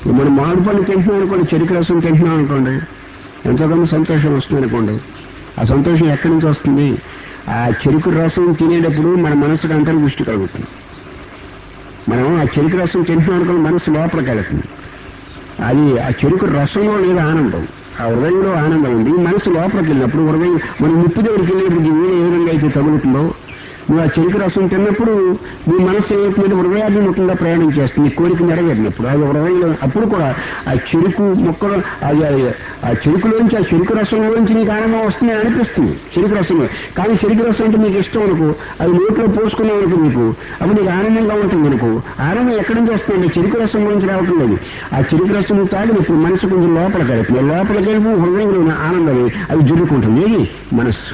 ఇప్పుడు మనం మామిడి పళ్ళు తింటున్నాం అనుకోండి చెరుకు రసం తింటున్నాం అనుకోండి ఎంతో కొంత సంతోషం వస్తుంది అనుకోండి ఆ సంతోషం ఎక్కడి నుంచి వస్తుంది ఆ చెరుకు రసం తినేటప్పుడు మన మనసుకు అంతర్దృష్టి కలుగుతుంది మనం ఆ చెరుకు రసం తింటున్నాం అనుకోండి మనసు లోపలికి వెళుతుంది అది ఆ చెరుకు రసంలో లేదు ఆనందం ఆ హృదయంలో ఆనందం ఉంది మనసు లోపలికి వెళ్ళినప్పుడు హృదయం మనం ముప్పు దగ్గరికి వెళ్ళినప్పుడు ఈ వీణ ఏ విధంగా అయితే తగులుతుందో నువ్వు ఆ చెరుకు రసం తిన్నప్పుడు నీ మనసు ఏమవుతుందంటే హృదయాభిముఖంగా ప్రయాణం చేస్తుంది నీ కోరిక నెరవేరినప్పుడు అది హృదయంలో అప్పుడు కూడా ఆ చెరుకు మొక్కలు అది అది- ఆ చెరుకులోంచి ఆ చెరుకు రసంలోంచి నీకు ఆనందం వస్తుంది అనిపిస్తుంది చెరుకు రసంలో కానీ చెరుకు రసం అంటే నీకు ఇష్టం అనుకో అది నోట్లో పోసుకున్నావు అనుకో నీకు అప్పుడు నీకు ఆనందంగా ఉంటుంది అనుకో ఆనందం ఎక్కడి నుంచి వస్తుంది చెరుకు రసం గురించి రావటం లేదు ఆ చెరుకు రసం తాగినప్పుడు మనసు కొంచెం లోపలికి వెళ్తుంది లోపలికి వెళ్ళి హృదయంలో ఉన్న ఆనందం అది జురుకుంటుంది ఏది మనస్సు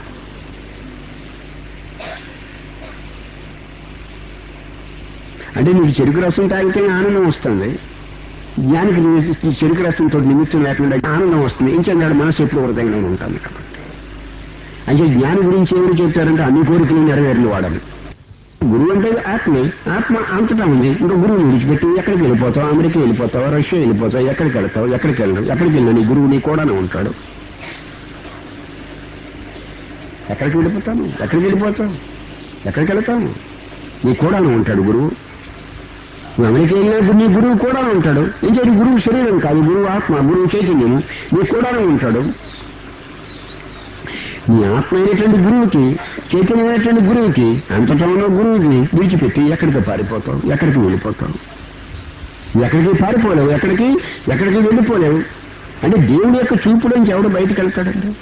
అంటే నీకు చెరుకు రసం తాగితే ఆనందం వస్తుంది జ్ఞానికి నీ- ఈ చెరుకు రసంతో నిమిత్తం లేకుండా ఆనందం వస్తుంది ఏం చెందాడు మనసు ఎప్పుడు హృదయంలో ఉంటుంది కాబట్టి అంటే జ్ఞాని గురించి ఎవరు చెప్తారంటే అన్ని కోరికలు నెరవేరిన వాడని గురువు అంటే ఆత్మే ఆత్మ అంతటా ఉంది ఇంకా గురువుని విడిచిపెట్టి ఎక్కడికి వెళ్ళిపోతావు అమెరికా వెళ్ళిపోతావు రష్యా వెళ్ళిపోతావు ఎక్కడికి వెళ్తావు ఎక్కడికి వెళ్ళవు ఎక్కడికి వెళ్ళినా నీ గురువు నీ కూడానే ఉంటాడు ఎక్కడికి వెళ్ళిపోతాను ఎక్కడికి వెళ్ళిపోతావు ఎక్కడికి వెళ్తావు నీ కూడానే ఉంటాడు గురువు నువ్వు అమెరికా వెళ్ళినప్పుడు నీ గురువు కూడా ఉంటాడు ఇంకేది గురువు శరీరం కాదు గురువు ఆత్మ గురువు చైతన్యం నీ కూడానే ఉంటాడు నీ ఆత్మ అయినటువంటి గురువుకి చైతన్యమైనటువంటి గురువుకి అంతటా ఉన్న గురువుకి విడిచిపెట్టి ఎక్కడికి పారిపోతావు ఎక్కడికి వెళ్ళిపోతావు ఎక్కడికి పారిపోలేవు ఎక్కడికి ఎక్కడికి వెళ్ళిపోలేవు అంటే దేవుడి యొక్క చూపులోంచి ఎవడు బయటకు వెళ్తాడండి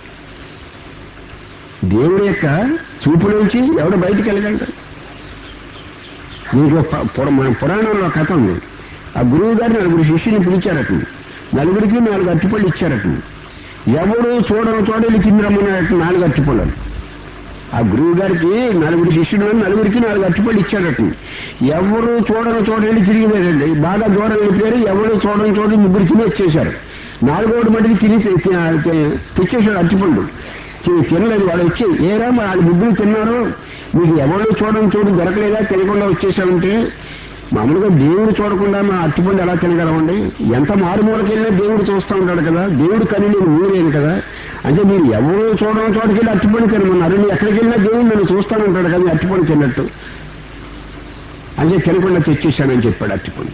దేవుడి యొక్క చూపులోంచి ఎవడు బయటకు వెళ్ళగలడు మీకు ప- పుర- మన పురాణంలో కథ ఉంది ఆ గురువు గారు నలుగురు శిష్యుని పిలిచారట నలుగురికి నాలుగు అట్టిపళ్ళు ఇచ్చారట ఎవడు చూడని చోడలు కింద రమ్మన్నారట నాలుగు అట్టిపళ్ళు ఆ గురువు గారికి నలుగురు శిష్యులు నలుగురికి నాలుగు అట్టిపళ్ళు ఇచ్చారట ఎవరు చూడని చోట వెళ్ళి తిరిగి వెళ్ళండి బాగా దూరం వెళ్ళిపోయారు ఎవరు చూడని చోట ముగ్గురు తిని వచ్చేశారు నాలుగోడు మటుకు తిని తె- తె- తెచ్చేశాడు అట్టిపండు తి- తినలేదు వాడు వచ్చి ఏరా మరి వాళ్ళు ముగ్గురు తిన్నారు మీకు ఎవరు చూడని చోటు దొరకలేదా తినకుండా వచ్చేసామంటే మామూలుగా దేవుడు చూడకుండా మా అట్టిపండు ఎలా తినగలమండి ఎంత మారుమూలకి వెళ్ళినా దేవుడు చూస్తూ ఉంటాడు కదా దేవుడు కని నేను ఊరేను కదా అంటే మీరు ఎవరు చూడని చోటకి వెళ్ళి అట్టిపండు తినమన్నారు నేను ఎక్కడికి వెళ్ళినా దేవుడు నన్ను చూస్తాను ఉంటాడు కదా అట్టిపండు తిన్నట్టు అంటే తినకుండా తెచ్చేశానని చెప్పాడు అట్టిపండు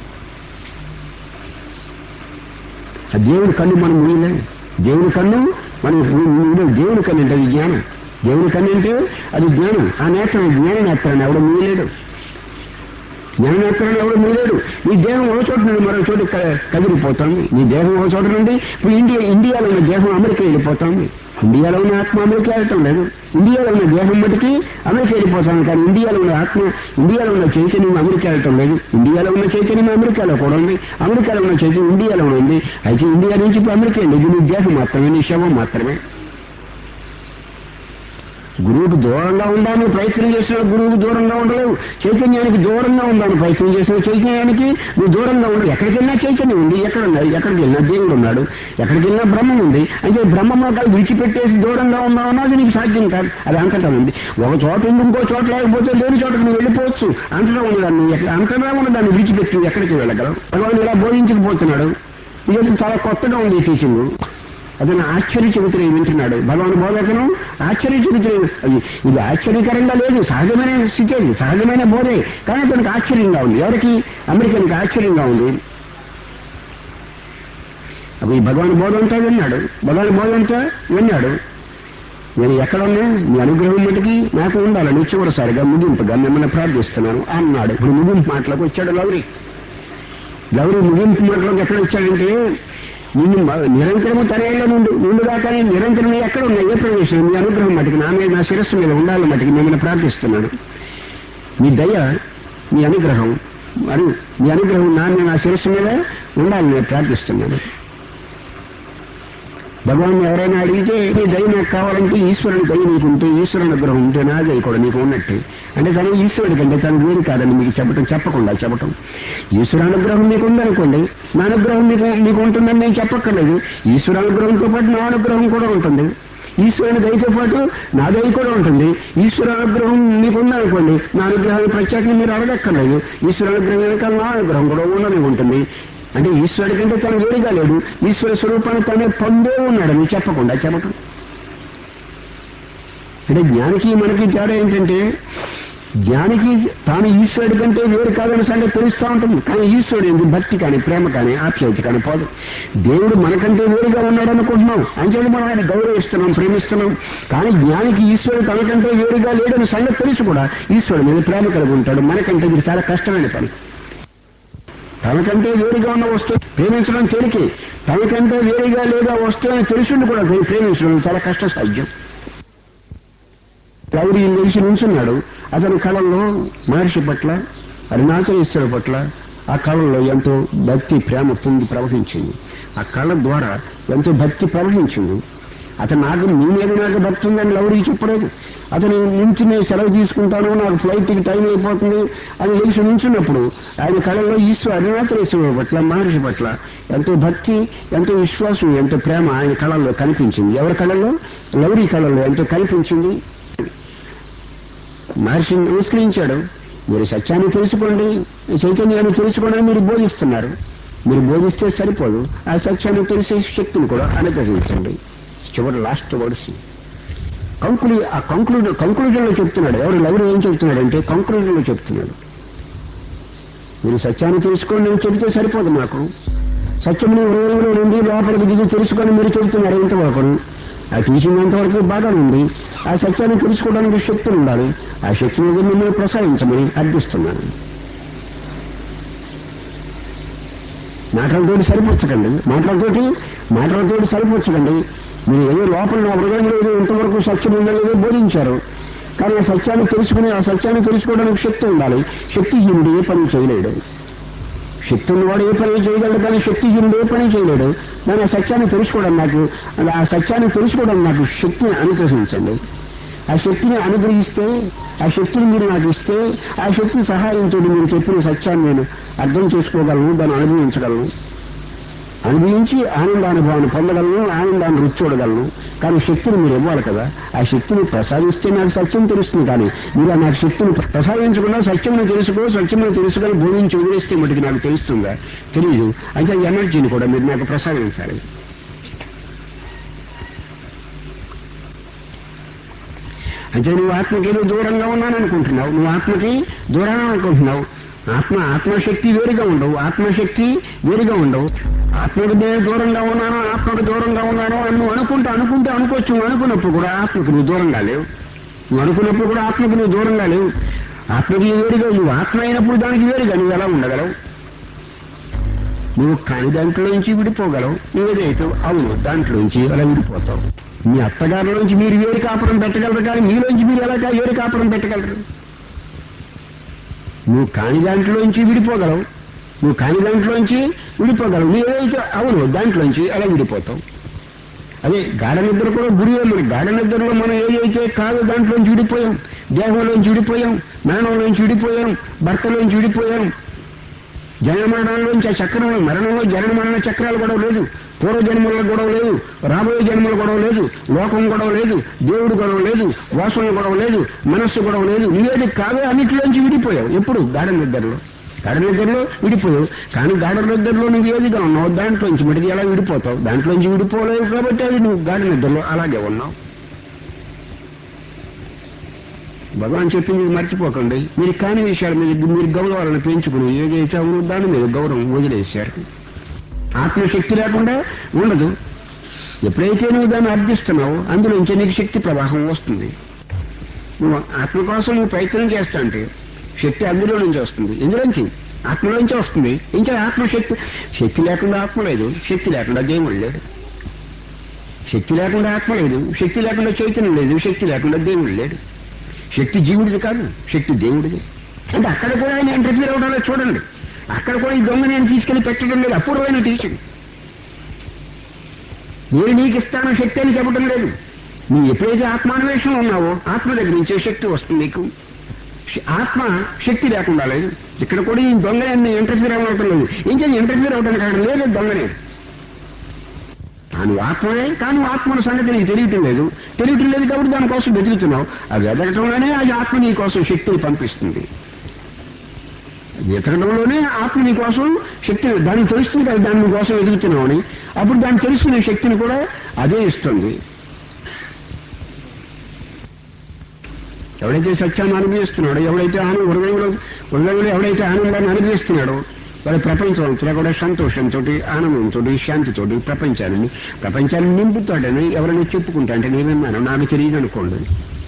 ఆ దేవుడి కన్ను మనం మూయలే దేవుడి కన్ను మనం మూయలేం. దేవుడి కన్ను అంటే అది జ్ఞానం దేవుడి కన్ను అంటే అది జ్ఞానం ఆ నేత్రం జ్ఞాన నేత్రాన్ని ఎవడు మూయలేడు జ్ఞాన నేత్రాన్ని ఎవడు మూయలేడు నీ దేహం ఒక చోట నుండి మరో చోట క- కదిలిపోతుంది నీ దేహం ఒక చోట నుండి ఇప్పుడు ఇండియా ఇండియాలో ఉన్న దేహం అమెరికా వెళ్ళిపోతుంది ఇండియాలో ఉన్న ఆత్మ అమెరికా వెళ్ళటం లేదు ఇండియాలో ఉన్న దేహం మటుకి అమెరికా వెళ్ళిపోతాం కానీ ఇండియాలో ఉన్న ఆత్మ ఇండియాలో ఉన్న చైతన్యం అమెరికా వెళ్ళటం లేదు ఇండియాలో ఉన్న చైతన్యం అమెరికాలో కూడా ఉంది అమెరికాలో ఉన్న చైతన్యం ఇండియాలో ఉంది అయితే ఇండియా నుంచి ఇప్పుడు అమెరికా వెళ్ళి ఇది నీ దేహం మాత్రమే నీ శవం మాత్రమే గురువుకు దూరంగా ఉండాలని ప్రయత్నం చేసిన గురువుకు దూరంగా ఉండలేవు చైతన్యానికి దూరంగా ఉండాలని ప్రయత్నం చేసిన చైతన్యానికి నువ్వు దూరంగా ఉండవు ఎక్కడికి వెళ్ళినా చైతన్యం ఉంది ఎక్కడ ఉన్నది ఎక్కడికి వెళ్ళినా దేవుడు ఉన్నాడు ఎక్కడికి వెళ్ళినా బ్రహ్మం ఉంది అంటే బ్రహ్మలోకాలు విడిచిపెట్టేసి దూరంగా ఉన్నావు అది నీకు సాధ్యం కాదు అది అంతటా ఉంది ఒక చోట ఉంది ఇంకో చోట లేకపోతే లేని చోటకు నువ్వు వెళ్ళిపోవచ్చు అంతటా ఉన్నదాన్ని ఎక్కడ అంతటా ఉన్నదాన్ని విడిచిపెట్టి ఎక్కడికి వెళ్ళగలవు భగవాన్ ఇలా బోధించకపోతున్నాడు ఇది చాలా కొత్తగా ఉంది ఈ టీచింగ్ అతను ఆశ్చర్య చెబుతున్న వింటున్నాడు భగవాన్ బోధకును ఆశ్చర్య చెబుతున్న అది ఇది ఆశ్చర్యకరంగా లేదు సహజమైన స్థితి అది సహజమైన బోధే కానీ అతనికి ఆశ్చర్యంగా ఉంది ఎవరికి అమెరికన్కి ఆశ్చర్యంగా ఉంది అప్పుడు ఈ భగవాన్ బోధ అంతా విన్నాడు భగవాన్ బోధ అంతా విన్నాడు నేను ఎక్కడున్నా మీ అనుగ్రహం మటుకి నాకు ఉండాలని చివరిసారిగా ముగింపుగా మిమ్మల్ని ప్రార్థిస్తున్నాను అన్నాడు ఇప్పుడు ముగింపు మాటలకు వచ్చాడు లౌరి గౌరీ ముగింపు మాటలోకి ఎక్కడ వచ్చాడంటే నిన్ను మ- నిరంతరము తనేళ్ళ నుండి నుండుగా కానీ నిరంతరం ఎక్కడ ఉన్నా ఏ ప్రదేశం మీ అనుగ్రహం మటుకు నా మీద నా శిరస్సు మీద ఉండాలని మటుకు మిమ్మల్ని ప్రార్థిస్తున్నాను మీ దయ మీ అనుగ్రహం మరి మీ అనుగ్రహం నా మీద నా శిరస్సు మీద ఉండాలని నేను ప్రార్థిస్తున్నాను భగవాన్ ఎవరైనా అడిగితే నీ దయ నాకు కావాలంటే ఈశ్వరుని దయ నీకు ఉంటే ఈశ్వరుని అనుగ్రహం ఉంటే నా దయ కూడా నీకు ఉన్నట్టే అంటే తను ఈశ్వరుడి కంటే తను వేరు కాదని మీకు చెప్పటం చెప్పకుండా చెప్పటం ఈశ్వర అనుగ్రహం మీకు ఉందనుకోండి నా అనుగ్రహం మీకు మీకు ఉంటుందని నేను చెప్పక్కర్లేదు ఈశ్వర అనుగ్రహంతో పాటు నా అనుగ్రహం కూడా ఉంటుంది ఈశ్వరుని దయతో పాటు నా దయ కూడా ఉంటుంది ఈశ్వర అనుగ్రహం మీకు ఉందనుకోండి నా అనుగ్రహాన్ని ప్రత్యేకంగా మీరు అడగక్కర్లేదు ఈశ్వర అనుగ్రహం వెనకాల నా అనుగ్రహం కూడా ఉండని ఉంటుంది అంటే ఈశ్వరుడి కంటే తను వేరుగా లేడు ఈశ్వర స్వరూపాన్ని తనే పొందే ఉన్నాడు అని చెప్పకుండా చెప్పటం అంటే జ్ఞానికి మనకి తేడా ఏంటంటే జ్ఞానికి తాను ఈశ్వరుడి కంటే వేరు కాదని సంగతి తెలుస్తూ ఉంటుంది కానీ ఈశ్వరుడు ఎందుకు భక్తి కానీ ప్రేమ కానీ ఆప్యాయత కానీ పోదు దేవుడు మనకంటే వేరుగా ఉన్నాడు అనుకుంటున్నాం అంచేది మనం ఆయన గౌరవిస్తున్నాం ప్రేమిస్తున్నాం కానీ జ్ఞానికి ఈశ్వరుడు తనకంటే వేరుగా లేడని సంగతి తెలుసు కూడా ఈశ్వరుడు మీద ప్రేమ కలిగి ఉంటాడు మనకంటే ఇది చాలా కష్టమైన పని తనకంటే వేరుగా ఉన్న వస్తువు ప్రేమించడం తేలికే తనకంటే వేరుగా లేదా వస్తువు అని తెలిసింది కూడా ప్రేమించడం చాలా కష్ట సాధ్యం గౌరీ లేచి నుంచున్నాడు అతని కళల్లో మహర్షి పట్ల అరుణాచలేశ్వరు పట్ల ఆ కళల్లో ఎంతో భక్తి ప్రేమ పొంది ప్రవహించింది ఆ కళ ద్వారా ఎంతో భక్తి ప్రవహించింది అతను నాకు మీ మీద నాకు భక్తి ఉందని లౌరీ చెప్పలేదు అతను నుంచి నేను సెలవు తీసుకుంటాను నాకు ఫ్లైట్కి టైం అయిపోతుంది అని లేచి నుంచున్నప్పుడు ఆయన కళల్లో ఈశ్వరు అరుణాచలేశ్వరుడు పట్ల మహర్షి పట్ల ఎంతో భక్తి ఎంతో విశ్వాసం ఎంతో ప్రేమ ఆయన కళల్లో కనిపించింది ఎవరి కళల్లో లౌరీ కళల్లో ఎంతో కనిపించింది మహర్షిని నమస్కరించాడు మీరు సత్యాన్ని తెలుసుకోండి చైతన్యాన్ని తెలుసుకోండి మీరు బోధిస్తున్నారు మీరు బోధిస్తే సరిపోదు ఆ సత్యాన్ని తెలిసే శక్తిని కూడా అనుగ్రహించండి చివరి లాస్ట్ వర్డ్స్ కంకులు ఆ కంక్లూడ్ కంక్లూజన్లో చెప్తున్నాడు ఎవరు ఎవరు ఏం చెప్తున్నాడంటే కంక్లూజన్లో చెప్తున్నాడు మీరు సత్యాన్ని తెలుసుకోండి నేను చెబితే సరిపోదు మాకు సత్యముని హృదయంలో నుండి లోపలికి దిగి తెలుసుకొని మీరు చెబుతున్నారు ఇంతవరకు ఆ తీసినంతవరకు బాగానే ఉంది ఆ సత్యాన్ని తెలుసుకోవడానికి శక్తులు ఉండాలి ఆ శక్తిని మిమ్మల్ని ప్రసాదించమని అర్థిస్తున్నాను మాటలతోటి సరిపోర్చకండి మాటలతోటి మాటలతోటి సరిపోర్చకండి మీరు ఏదో లోపల నా హృదయంలో ఏదో ఇంతవరకు సత్యం ఉందలేదో బోధించారు కానీ ఆ సత్యాన్ని తెలుసుకుని ఆ సత్యాన్ని తెలుసుకోవడానికి శక్తి ఉండాలి శక్తిహీనుడు ఏ పని చేయలేడు శక్తి ఉన్నవాడు ఏ పని చేయగలడు కానీ శక్తిహీనుడు ఏ పని చేయలేడు నేను ఆ సత్యాన్ని తెలుసుకోవడం నాకు ఆ సత్యాన్ని తెలుసుకోవడం నాకు శక్తిని అనుగ్రహించండి ఆ శక్తిని అనుగ్రహిస్తే ఆ శక్తిని మీరు నాకు ఇస్తే ఆ శక్తి సహాయంతో మీరు చెప్పిన సత్యాన్ని నేను అర్థం చేసుకోగలను దాన్ని అనుభవించగలను అనుభవించి ఆనందానుభవాన్ని పొందగలను ఆనందాన్ని రుచి చూడగలను కానీ శక్తిని మీరు ఇవ్వాలి కదా ఆ శక్తిని ప్రసాదిస్తే నాకు సత్యం తెలుస్తుంది కానీ మీరు ఆ నాకు శక్తిని ప్రసాదించకుండా సత్యమును తెలుసుకో సత్యమును తెలుసుకొని బోధించి వదిలేస్తే మటుకు నాకు తెలుస్తుందా తెలియదు అయితే ఆ ఎనర్జీని కూడా మీరు నాకు ప్రసాదించాలి అంటే నువ్వు ఆత్మకి ఏదో దూరంగా ఉన్నాను అనుకుంటున్నావు నువ్వు ఆత్మకి దూరంగా అనుకుంటున్నావు ఆత్మ ఆత్మశక్తి వేరుగా ఉండవు ఆత్మశక్తి వేరుగా ఉండవు ఆత్మకు నేను దూరంగా ఉన్నాను ఆత్మకు దూరంగా ఉన్నాను అని నువ్వు అనుకుంటూ అనుకుంటే అనుకోవచ్చు నువ్వు అనుకున్నప్పుడు కూడా ఆత్మకు నువ్వు దూరంగా లేవు నువ్వు అనుకున్నప్పుడు కూడా ఆత్మకు నువ్వు దూరంగా లేవు ఆత్మకి వేరుగా నువ్వు ఆత్మ అయినప్పుడు దానికి వేరుగా నువ్వు ఎలా ఉండగలవు నువ్వు కాని దాంట్లోంచి విడిపోగలవు నువ్వేదైతే అవును దాంట్లోంచి అలా విడిపోతావు మీ అత్తగారిలోంచి మీరు వేరు కాపురం పెట్టగలరు కానీ మీలోంచి మీరు ఎలా కా- వేరు కాపురం పెట్టగలరు నువ్వు కాని దాంట్లోంచి విడిపోగలవు నువ్వు కాని దాంట్లోంచి విడిపోగలవు నువ్వు ఏదైతే అవును దాంట్లోంచి అలా విడిపోతావు అదే గాఢ నిద్ర కూడా గురియే మరి గాఢ నిద్రలో మనం ఏదైతే కాదో దాంట్లోంచి విడిపోయాం దేహంలోంచి విడిపోయాం మరణంలోంచి విడిపోయాం భర్తలోంచి విడిపోయాం జనన మరణాల్లోంచి ఆ చక్రంలో మరణంలో జనన మరణ చక్రాలు గొడవ లేదు పూర్వ జన్మల గొడవ లేదు రాబోయే జన్మల గొడవ లేదు లోకం గొడవ లేదు దేవుడు గొడవ లేదు వాసన గొడవ లేదు మనస్సు గొడవ లేదు నువ్వేది కావే అన్నిటిలోంచి విడిపోయావు ఎప్పుడు గాఢ నిద్రలో గాఢ నిద్రలో విడిపోయావు కానీ గాఢ నిద్రలో నువ్వు ఏదిగా ఉన్నావు దాంట్లోంచి మటుకు ఎలా విడిపోతావు దాంట్లోంచి విడిపోలేవు కాబట్టి అది నువ్వు గాఢ నిద్రలో అలాగే ఉన్నావు భగవాన్ చెప్పింది మర్చిపోకండి మీరు కాని విషయాల మీద మీరు గౌరవాలను పెంచుకుని ఏదైతే అవునో దాని మీద గౌరవం వదిలేశారు ఆత్మశక్తి లేకుండా ఉండదు ఎప్పుడైతే నువ్వు దాన్ని అర్థిస్తున్నావో అందులోంచి నీకు శక్తి ప్రవాహం వస్తుంది నువ్వు ఆత్మ కోసం నువ్వు ప్రయత్నం చేస్తా అంటే శక్తి అందులో నుంచి వస్తుంది ఎందులోంచి ఆత్మలోంచి వస్తుంది ఇంకా ఆత్మశక్తి శక్తి లేకుండా ఆత్మ లేదు శక్తి లేకుండా దేవుడు లేడు శక్తి లేకుండా ఆత్మ లేదు శక్తి లేకుండా చైతన్యం లేదు శక్తి లేకుండా దేవుడు లేడు శక్తి జీవుడిది కాదు శక్తి దేవుడిది అంటే అక్కడ కూడా ఆయన ఇంటర్ఫీర్ అవడంలో చూడండి అక్కడ కూడా ఈ దొంగ నేను తీసుకెళ్లి పెట్టడం లేదు అపూర్వమైన టీచింగ్ నేను నీకు ఇస్తాను శక్తి అని చెప్పడం లేదు నీ ఎప్పుడైతే ఆత్మాన్వేషణ ఉన్నావో ఆత్మ దగ్గర నుంచే శక్తి వస్తుంది నీకు శ- ఆత్మ శక్తి లేకుండా లేదు ఇక్కడ కూడా ఈ దొంగ నేను ఇంటర్ఫీర్ అవ్వడం లేదు ఏం చేసి ఇంటర్ఫీర్ అవడానికి కారణం లేదు దొంగనే తాను ఆత్మనే కానీ ఆత్మల సంగతి నీకు తెలియటం లేదు తెలియటం లేదు కాబట్టి దానికోసం వెతుకుతున్నావు అది వెతకటంలోనే అది ఆత్మ నీ కోసం శక్తిని పంపిస్తుంది వెతకడంలోనే ఆత్మ నీ కోసం శక్తి దానికి తెలుస్తుంది కదా దాని నీ కోసం ఎదుగుతున్నామని అప్పుడు దాన్ని తెలుసుకునే శక్తిని కూడా అదే ఇస్తుంది ఎవడైతే సత్యాన్ని అనుభవిస్తున్నాడో ఎవడైతే ఆనంద హృదయంలో హృదయంలో ఎవడైతే ఆనందాన్ని అనుభవిస్తున్నాడో వాడి ప్రపంచం అంతా కూడా సంతోషంతో ఆనందంతో శాంతితో ప్రపంచాన్ని ప్రపంచాన్ని నింపుతాడని ఎవరైనా చెప్పుకుంటా అంటే నేనేమన్నాను నాకు తెలియదు అనుకోండి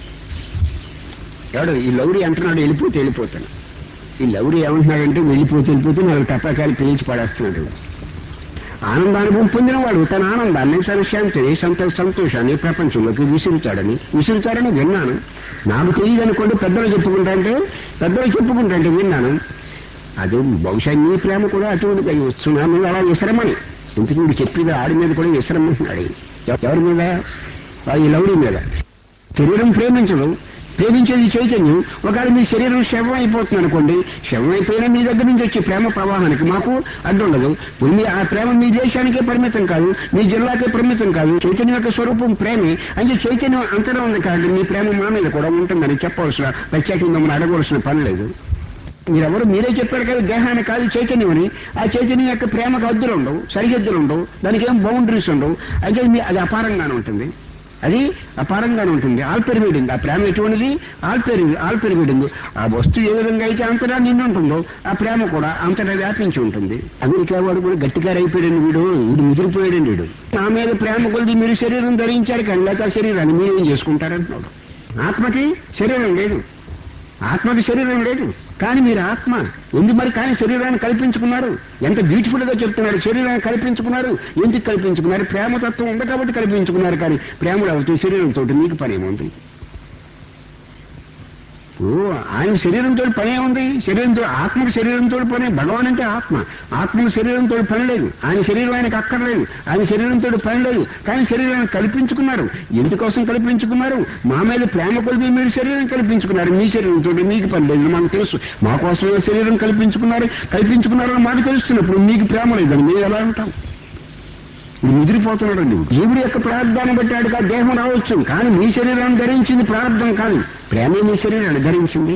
ఎవడు ఈ లౌరి అంటున్నాడు వెళ్ళిపోతే వెళ్ళిపోతాను ఈ లౌరి ఏమంటున్నాడంటే వెళ్ళిపోతే వెళ్ళిపోతే నాకు టపాకాయలు పిలిచి పడేస్తున్నాడు ఆనందానుభవం పొందినవాడు తన ఆనందాన్ని తన శాంతిని సంత సంతోషాన్ని ప్రపంచంలోకి విసురుతాడని విసురుతాడని విన్నాను నాకు తెలియదు అనుకోండి పెద్దలు చెప్పుకుంటా అంటే పెద్దలు చెప్పుకుంటా అంటే విన్నాను అది బహుశా నీ ప్రేమ కూడా అటువంటి వస్తున్నాను అలా విసరమని ఇంతకు వీడు చెప్పేది ఆడి మీద కూడా విసరమంటున్నాడు ఎవరి మీద ఆ ఈ లౌడి మీద శరీరం ప్రేమించదు ప్రేమించేది చైతన్యం ఒకవేళ మీ శరీరం శవం అయిపోతుంది అనుకోండి శవం అయిపోయినా మీ దగ్గర నుంచి వచ్చే ప్రేమ ప్రవాహానికి మాకు అడ్డుండదు ఇప్పుడు మీ ఆ ప్రేమ మీ దేశానికే పరిమితం కాదు మీ జిల్లాకే పరిమితం కాదు చైతన్యం యొక్క స్వరూపం ప్రేమే అంటే చైతన్యం అంతలో ఉంది కాబట్టి మీ ప్రేమ మా మీద కూడా ఉంటుందని చెప్పవలసిన ప్రత్యేకంగా మిమ్మల్ని అడగవలసిన పని లేదు మీరెవరు మీరే చెప్పారు కదా దేహాన్ని కాదు చైతన్యం అని ఆ చైతన్యం యొక్క ప్రేమకు హద్దులు ఉండవు సరిహద్దులు ఉండవు దానికి ఏం బౌండరీస్ ఉండవు అయితే మీ- అది అపారంగానే ఉంటుంది అది అపారంగానే ఉంటుంది ఆల్పెరిమిడింది ఆ ప్రేమ ఎటువంటిది ఆల్పెరి ఆల్పెరిమిడింది ఆ వస్తువు ఏ విధంగా అయితే అంతటా నిండి ఉంటుందో ఆ ప్రేమ కూడా అంతటా వ్యాపించి ఉంటుంది అమెరికా వాడు కూడా గట్టిగా అయిపోయాడు వీడు వీడు ముదిరిపోయాడు వీడు నా మీద ప్రేమ కొలిది మీరు శరీరం ధరించారు కానీ లేక ఆ శరీరాన్ని మీరేం చేసుకుంటారంటున్నాడు ఆత్మకి శరీరం లేదు ఆత్మకి శరీరం లేదు కానీ మీరు ఆత్మ ఎందుకు మరి కానీ శరీరాన్ని కల్పించుకున్నారు ఎంత బ్యూటిఫుల్ గా చెప్తున్నారు శరీరాన్ని కల్పించుకున్నారు ఎందుకు కల్పించుకున్నారు ప్రేమతత్వం ఉంది కాబట్టి కల్పించుకున్నారు కానీ ప్రేమలో అవుతూ శరీరంతో మీకు పని ఏముంది ఓ ఆయన శరీరంతో పనే ఉంది శరీరంతో ఆత్మకు శరీరంతో పనే భగవాన్ అంటే ఆత్మ ఆత్మకు శరీరంతో పని లేదు ఆయన శరీరం ఆయనకు అక్కర్లేదు ఆయన శరీరంతో పని లేదు కానీ శరీరాన్ని కల్పించుకున్నారు ఎందుకోసం కల్పించుకున్నారు మా మీద ప్రేమ కొలిపి మీరు శరీరం కల్పించుకున్నారు మీ శరీరంతో మీకు పని లేదు మనకు తెలుసు మా కోసమే శరీరం కల్పించుకున్నారు కల్పించుకున్నారని మాకు తెలుస్తున్నప్పుడు మీకు ప్రేమ లేదని మేము ఎలా ఉంటాం ఇది ముదిరిపోతున్నాడు నువ్వు జీవుడి యొక్క ప్రార్థాన్ని బట్టాడు కాదు దేహం రావచ్చు కానీ మీ శరీరాన్ని ధరించింది ప్రార్థన కాదు ప్రేమే మీ శరీరాన్ని ధరించింది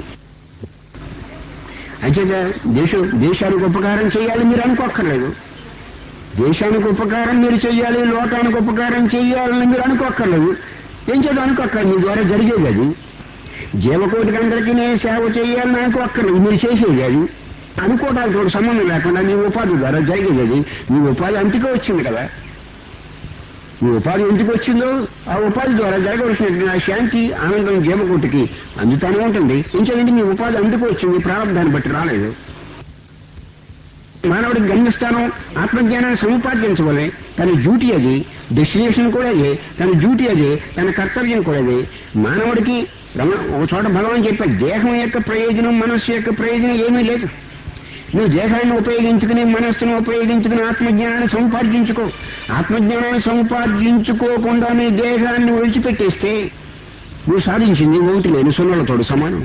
అంచేత దేశం దేశానికి ఉపకారం చేయాలి మీరు అనుకోక్కర్లేదు దేశానికి ఉపకారం మీరు చేయాలి లోకానికి ఉపకారం చేయాలని మీరు అనుకోక్కర్లేదు ఏం చేద్దాం అనుకోక్కర్లేదు మీ ద్వారా జరిగేది అది జీవకోటికి అందరికీ నేను సేవ చేయాలని అనుకోక్కర్లేదు మీరు చేసేది అది అనుకోవడానికి సంబంధం లేకుండా మీ ఉపాధి ద్వారా జరిగేది అది మీ ఉపాధి అంతకే వచ్చింది కదా మీ ఉపాధి ఎందుకు వచ్చిందో ఆ ఉపాధి ద్వారా జరగవలసినటువంటి ఆ శాంతి ఆనందం జీవకోటికి అందుతానే ఉంటుంది ఇంకేంటి మీ ఉపాధి అందుకు వచ్చింది ప్రారంభాన్ని బట్టి రాలేదు మానవుడికి గమ్యస్థానం ఆత్మజ్ఞానాన్ని సముపార్జించవలే తన డ్యూటీ అది డెస్టినేషన్ కూడా అదే తన డ్యూటీ అదే తన కర్తవ్యం కూడా అదే మానవుడికి రమ- ఒక చోట భగవాన్ చెప్పారు దేహం యొక్క ప్రయోజనం మనస్సు యొక్క ప్రయోజనం ఏమీ లేదు నువ్వు దేహాన్ని ఉపయోగించుకుని మనస్సును ఉపయోగించుకుని ఆత్మజ్ఞానాన్ని సముపార్జించుకో ఆత్మజ్ఞానాన్ని సముపార్జించుకోకుండా నీ దేహాన్ని విడిచిపెట్టేస్తే నువ్వు సాధించింది ఒకటి లేని సున్నలతోడు సమానం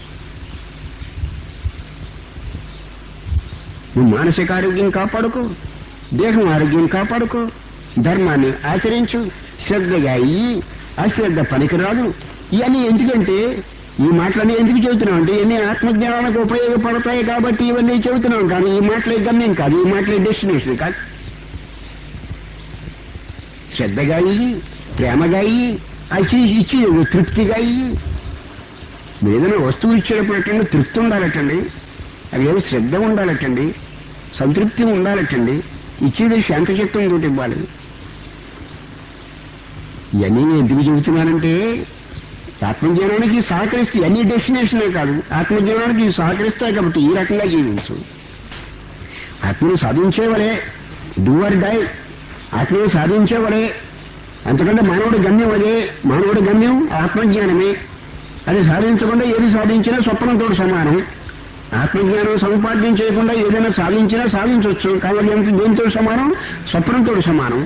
నువ్వు మానసిక ఆరోగ్యం కాపాడుకో దేహం ఆరోగ్యం కాపాడుకో ధర్మాన్ని ఆచరించు శ్రద్ధగా అయ్యి అశ్రద్ధ పనికిరాదు ఇవన్నీ ఎందుకంటే ఈ మాటలన్నీ ఎందుకు చెబుతున్నాం అంటే ఇవన్నీ ఆత్మజ్ఞానానికి ఉపయోగపడతాయి కాబట్టి ఇవన్నీ చెబుతున్నాం కానీ ఈ మాటలే గమ్యం కాదు ఈ మాటలే డెస్టినేషన్ కాదు శ్రద్ధగా అయ్యి ప్రేమగా అయ్యి అచ్చి ఇచ్చి తృప్తిగా అయ్యి మీరు ఏదైనా వస్తువు ఇచ్చేటప్పుడు తృప్తి ఉండాలటండి అది ఏదో శ్రద్ధ ఉండాలటండి సంతృప్తి ఉండాలటండి ఇచ్చేది శాంతచిత్తం తోటి ఇవ్వాలి ఇవన్నీ నేను ఎందుకు చెబుతున్నానంటే ఆత్మజ్ఞానానికి సహకరిస్తే అన్ని డెస్టినేషనే కాదు ఆత్మజ్ఞానానికి ఇవి సహకరిస్తాయి కాబట్టి ఈ రకంగా జీవించు ఆత్మను సాధించేవరే డూ ఆర్ డై ఆత్మను సాధించేవరే అంతకంటే మానవుడి గమ్యం అదే మానవుడి గమ్యం ఆత్మజ్ఞానమే అది సాధించకుండా ఏది సాధించినా స్వప్నంతో సమానం ఆత్మజ్ఞానం సముపార్జన ఏదైనా సాధించినా సాధించవచ్చు కాబట్టి ఎంత దేనితో సమానం స్వప్నంతో సమానం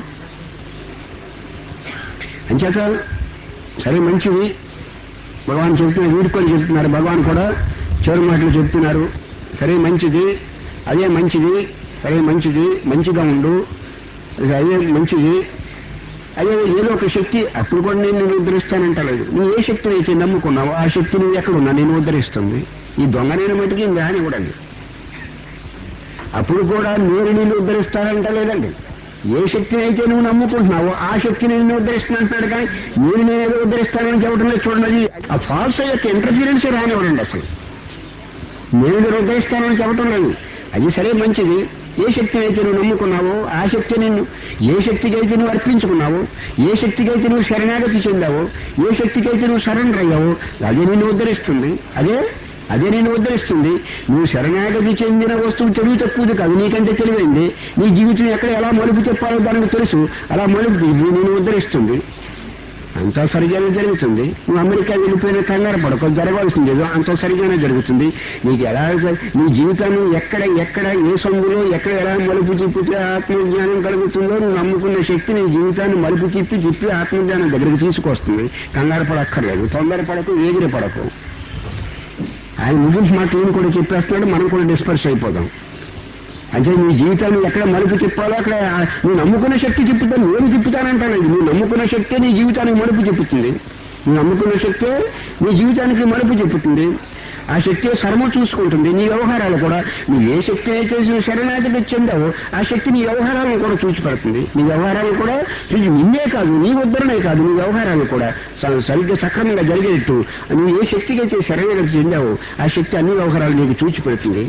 అంచేత సరే మంచిది భగవాన్ చెబుతున్నారు వీడుకొని చెప్తున్నారు భగవాన్ కూడా చివరి మాటలు చెప్తున్నారు సరే మంచిది అదే మంచిది సరే మంచిది మంచిగా ఉండు అదే మంచిది అదే ఏదో ఒక శక్తి అప్పుడు కూడా నేను నేను ఉద్ధరిస్తానంటలేదు నువ్వు ఏ శక్తిని అయితే నమ్ముకున్నావో ఆ శక్తి నువ్వు ఎక్కడ ఉన్నా నేను ఉద్ధరిస్తుంది ఈ దొంగనైన మటుకి రానివ్వడండి అప్పుడు కూడా నేను నిన్ను ఉద్ధరిస్తానంట లేదండి ఏ శక్తిని అయితే నువ్వు నమ్ముకుంటున్నావో ఆ శక్తిని నిన్ను ఉద్ధరిస్తున్నట్టు కానీ నేను నేనేదో ఉద్ధరిస్తానని చెప్పడం లేదు చూడండి ఆ ఫాల్స్ యొక్క ఇంటర్ఫీరెన్స్ రానివ్వడండి అసలు నేను నిన్ను ఉద్ధరిస్తానని చెప్పడం లేదు అది సరే మంచిది ఏ శక్తిని అయితే నువ్వు నమ్ముకున్నావో ఆ శక్తి నిన్ను ఏ శక్తికి అయితే నువ్వు అర్పించుకున్నావో ఏ శక్తికి అయితే నువ్వు శరణాగతి చెందావో ఏ శక్తికి అయితే నువ్వు సరెండర్ అయ్యావో అదే నిన్ను ఉద్ధరిస్తుంది అదే అదే నేను ఉద్ధరిస్తుంది నువ్వు శరణాగతి చెందిన వస్తువు తెలివి తక్కువది కాదు నీకంటే తెలివైంది నీ జీవితం ఎక్కడ ఎలా మలుపు చెప్పాలో దానికి తెలుసు అలా మలుపు తిప్పి నేను ఉద్ధరిస్తుంది అంతా సరిగానే జరుగుతుంది నువ్వు అమెరికా వెళ్ళిపోయిన కంగారు పడక జరగాల్సింది ఏదో అంతా సరిగానే జరుగుతుంది నీకు ఎలా జ- నీ జీవితాన్ని ఎక్కడ ఎక్కడ ఏ సొంగులో ఎక్కడ ఎలా మలుపు తిప్పితే ఆత్మజ్ఞానం కలుగుతుందో నువ్వు నమ్ముకున్న శక్తి నీ జీవితాన్ని మలుపు తిప్పి తిప్పి ఆత్మజ్ఞానం దగ్గరికి తీసుకొస్తుంది కంగారు పడక్కర్లేదు తొందర పడకు ఎగిరి పడకు ఆయన ముగించి మాట ఈయన కూడా చెప్పేస్తున్నాడు మనం కూడా డిస్పర్స్ అయిపోదాం అంటే నీ జీవితాన్ని ఎక్కడ మలుపు తిప్పాలో అక్కడ ఆ- నువ్వు నమ్ముకున్న శక్తి తిప్పుతాను నేను తిప్పుతానంటాను నువ్వు నమ్ముకున్న శక్తే నీ జీవితానికి మలుపు చెప్పుతుంది నువ్వు నమ్ముకున్న శక్తే నీ జీవితానికి మలుపు చెప్పుతుంది ఆ శక్తి సర్మ చూసుకుంటుంది నీ వ్యవహారాలు కూడా నువ్వు ఏ శక్తి అయితే నువ్వు శరణాగతి చెందావో ఆ శక్తి నీ వ్యవహారాలను కూడా చూచిపెడుతుంది నీ వ్యవహారాలు కూడా చూసి నిన్నే కాదు నీ ఉద్ధరణే కాదు నీ వ్యవహారాలు కూడా స- సరిగ్గా సక్రమంగా జరిగేట్టు నువ్వు ఏ శక్తికి అయితే శరణాగతి చెందావో ఆ శక్తి అన్ని వ్యవహారాలు నీకు చూచిపెడుతుంది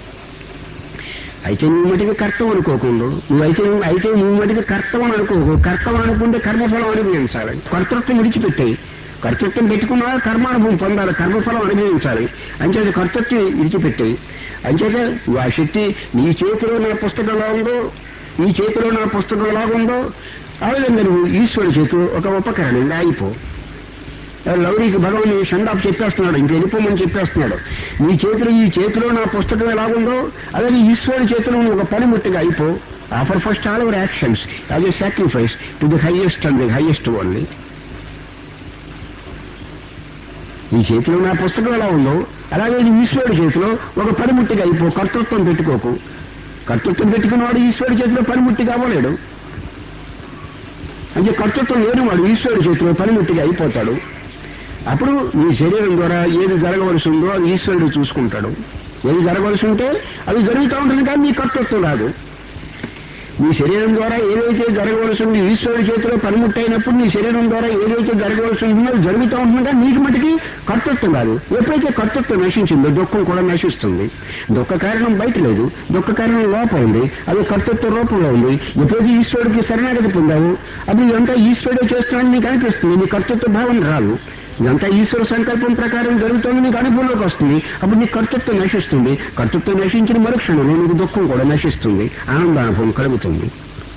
అయితే నువ్వు మటుకు కర్తవం అనుకోకుండా నువ్వైతే నువ్వు అయితే నువ్వు మటుకు కర్తవం అనుకోకు కర్తవం అనుకుంటే కర్మఫలం అనుభవించాలి కర్తృత్వం విడిచిపెట్టాయి కర్తృత్వం పెట్టుకున్నా కర్మానుభవం పొందాలి కర్మఫలం అనుభవించాలి అంచేత కర్తృత్వం విడిచిపెట్టాయి అంచేత నువ్వు ఆ శక్తి నీ చేతిలో నా పుస్తకం ఎలా ఉందో ఈ చేతిలో నా పుస్తకం ఎలాగుందో ఆ విధంగా నువ్వు ఈశ్వరుడి చేతిలో ఒక ఉపకరణంగా అయిపో లౌరీకి భగవాన్ షండాప్ చెప్పేస్తున్నాడు ఇంక వెళ్ళిపోమని చెప్పేస్తున్నాడు నీ చేతిలో ఈ చేతిలో నా పుస్తకం ఎలాగుందో అలాగే ఈశ్వరుడి చేతిలో నువ్వు ఒక పనిముట్టుగా అయిపో offer first all our actions as a sacrifice to the highest and the highest only ఈ చేతిలో నా పుస్తకం ఎలా ఉందో అలాగే నీ ఈశ్వరుడి చేతిలో ఒక పనిముట్టిగా అయిపో కర్తృత్వం పెట్టుకోకు కర్తృత్వం పెట్టుకున్నవాడు ఈశ్వరుడి చేతిలో పనిముట్టి కావలేడు అంటే కర్తృత్వం లేనివాడు ఈశ్వరుడి చేతిలో పనిముట్టిగా అయిపోతాడు అప్పుడు నీ శరీరం ద్వారా ఏది జరగవలసి ఉందో అది ఈశ్వరుడు చూసుకుంటాడు ఏది జరగవలసి ఉంటే అది జరుగుతూ ఉంటుంది కానీ నీ కర్తృత్వం రాదు నీ శరీరం ద్వారా ఏదైతే జరగవలసి ఉంది ఈశ్వరుడి చేతిలో పనిముట్టైనప్పుడు నీ శరీరం ద్వారా ఏదైతే జరగవలసి ఉందో అది జరుగుతూ ఉంటుంది కానీ నీకు మటుకి కర్తృత్వం రాదు ఎప్పుడైతే కర్తృత్వం నశించిందో దుఃఖం కూడా నశిస్తుంది దుఃఖ కారణం బయట లేదు దుఃఖ కారణం లోపల ఉంది అది కర్తృత్వ రూపంలో ఉంది ఎప్పుడైతే ఈశ్వరుడికి శరణాగతి పొందావు అప్పుడు ఇదంతా ఈశ్వరుడే చేస్తున్నాడని నీకు అనిపిస్తుంది నీ కర్తృత్వ భావన రాదు ఇదంతా ఈశ్వర సంకల్పం ప్రకారం జరుగుతుంది నీకు అనుభవంలోకి వస్తుంది అప్పుడు నీకు కర్తృత్వం నశిస్తుంది కర్తృత్వం నశించిన మరుక్షణంలో నీకు దుఃఖం కూడా నశిస్తుంది ఆనందానుభవం కలుగుతుంది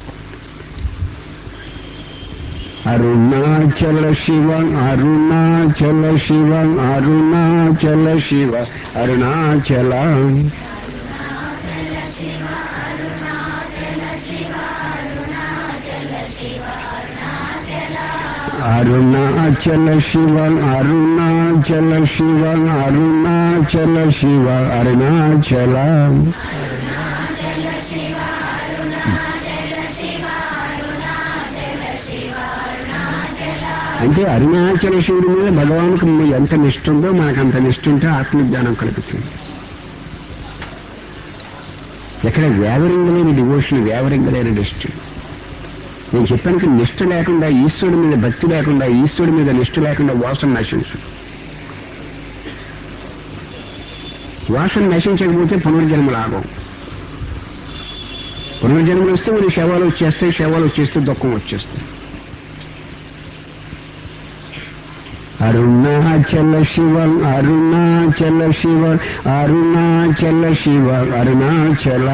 అరుణాచల శివ అరుణాచల శివ అరుణాచల శివ అరుణాచల అరుణాచల శివ అరుణాచల శివ అరుణాచల శివ అరుణాచల అంటే అరుణాచల శివుడి మీద భగవానికి ఎంత నిష్ఠ ఉందో మనకు అంత నిష్ఠ ఉంటే ఆత్మజ్ఞానం కలుగుతుంది ఎక్కడ వేవరింగలేని డివోషన్ వేవరింగలేని నిష్ఠ నేను చెప్పాను కదా, నిష్ఠ లేకుండా ఈశ్వరుడి మీద భక్తి లేకుండా ఈశ్వరుడి మీద నిష్ఠ లేకుండా వాసన నశించు వాసన నశించకపోతే పునర్జన్మ లాభం పునర్జన్మలు వస్తే మరి శవాలు వచ్చేస్తాయి శవాలు వచ్చేస్తే దుఃఖం వచ్చేస్తాయి అరుణాచల శివ అరుణాచల శివ అరుణాచల శివ అరుణాచల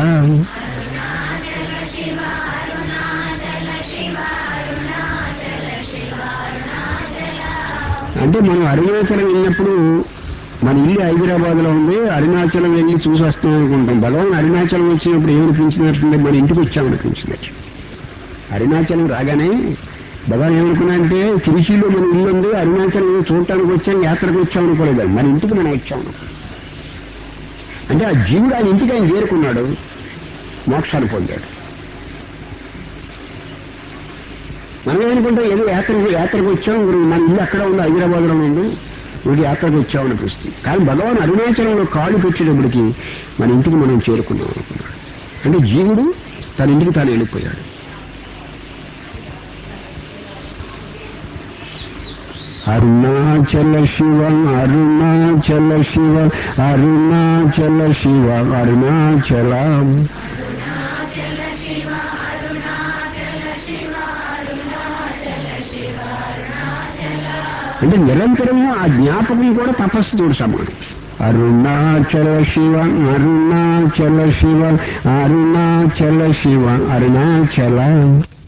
అంటే మనం అరుణాచలం వెళ్ళినప్పుడు మన ఇల్లు హైదరాబాద్ లో ఉంది అరుణాచలం వెళ్ళి చూసి వస్తాం అనుకుంటాం భగవాన్ అరుణాచలం వచ్చినప్పుడు ఏమనిపించినట్టుంటే మన ఇంటికి వచ్చామనిపించినట్టు అరుణాచలం రాగానే భగవాన్ ఏమనుకున్నా అంటే తిరుచిలో మన ఇల్లు ఉంది అరుణాచలం ఏదో చూడటానికి వచ్చాం యాత్రకు వచ్చాం అనుకోలేదు మన ఇంటికి మనం వచ్చాం అనుకో. అంటే ఆ జీవుడు ఆయన ఇంటికి ఆయన చేరుకున్నాడు మోక్షాన్ని పొందాడు మనం ఏమనుకుంటాం ఏదో యాత్రకు యాత్రకు వచ్చాం ఇప్పుడు మన ఇల్లు అక్కడ ఉంది హైదరాబాద్ లో ఉంది వీటి యాత్రకు వచ్చాం అనిపిస్తుంది కానీ భగవాన్ అరుణాచలంలో కాళ్ళు పెట్టేటప్పటికి మన ఇంటికి మనం చేరుకున్నాం అనుకున్నాడు అంటే జీవుడు తన ఇంటికి తాను వెళ్ళిపోయాడు అరుణాచల శివ అరుణాచల శివ అరుణాచల శివ అరుణాచలం అంటే నిరంతరము ఆ జ్ఞాపకం కూడా తపస్సుతో సమానం అరుణాచల శివ అరుణాచల శివ అరుణాచల శివ అరుణాచల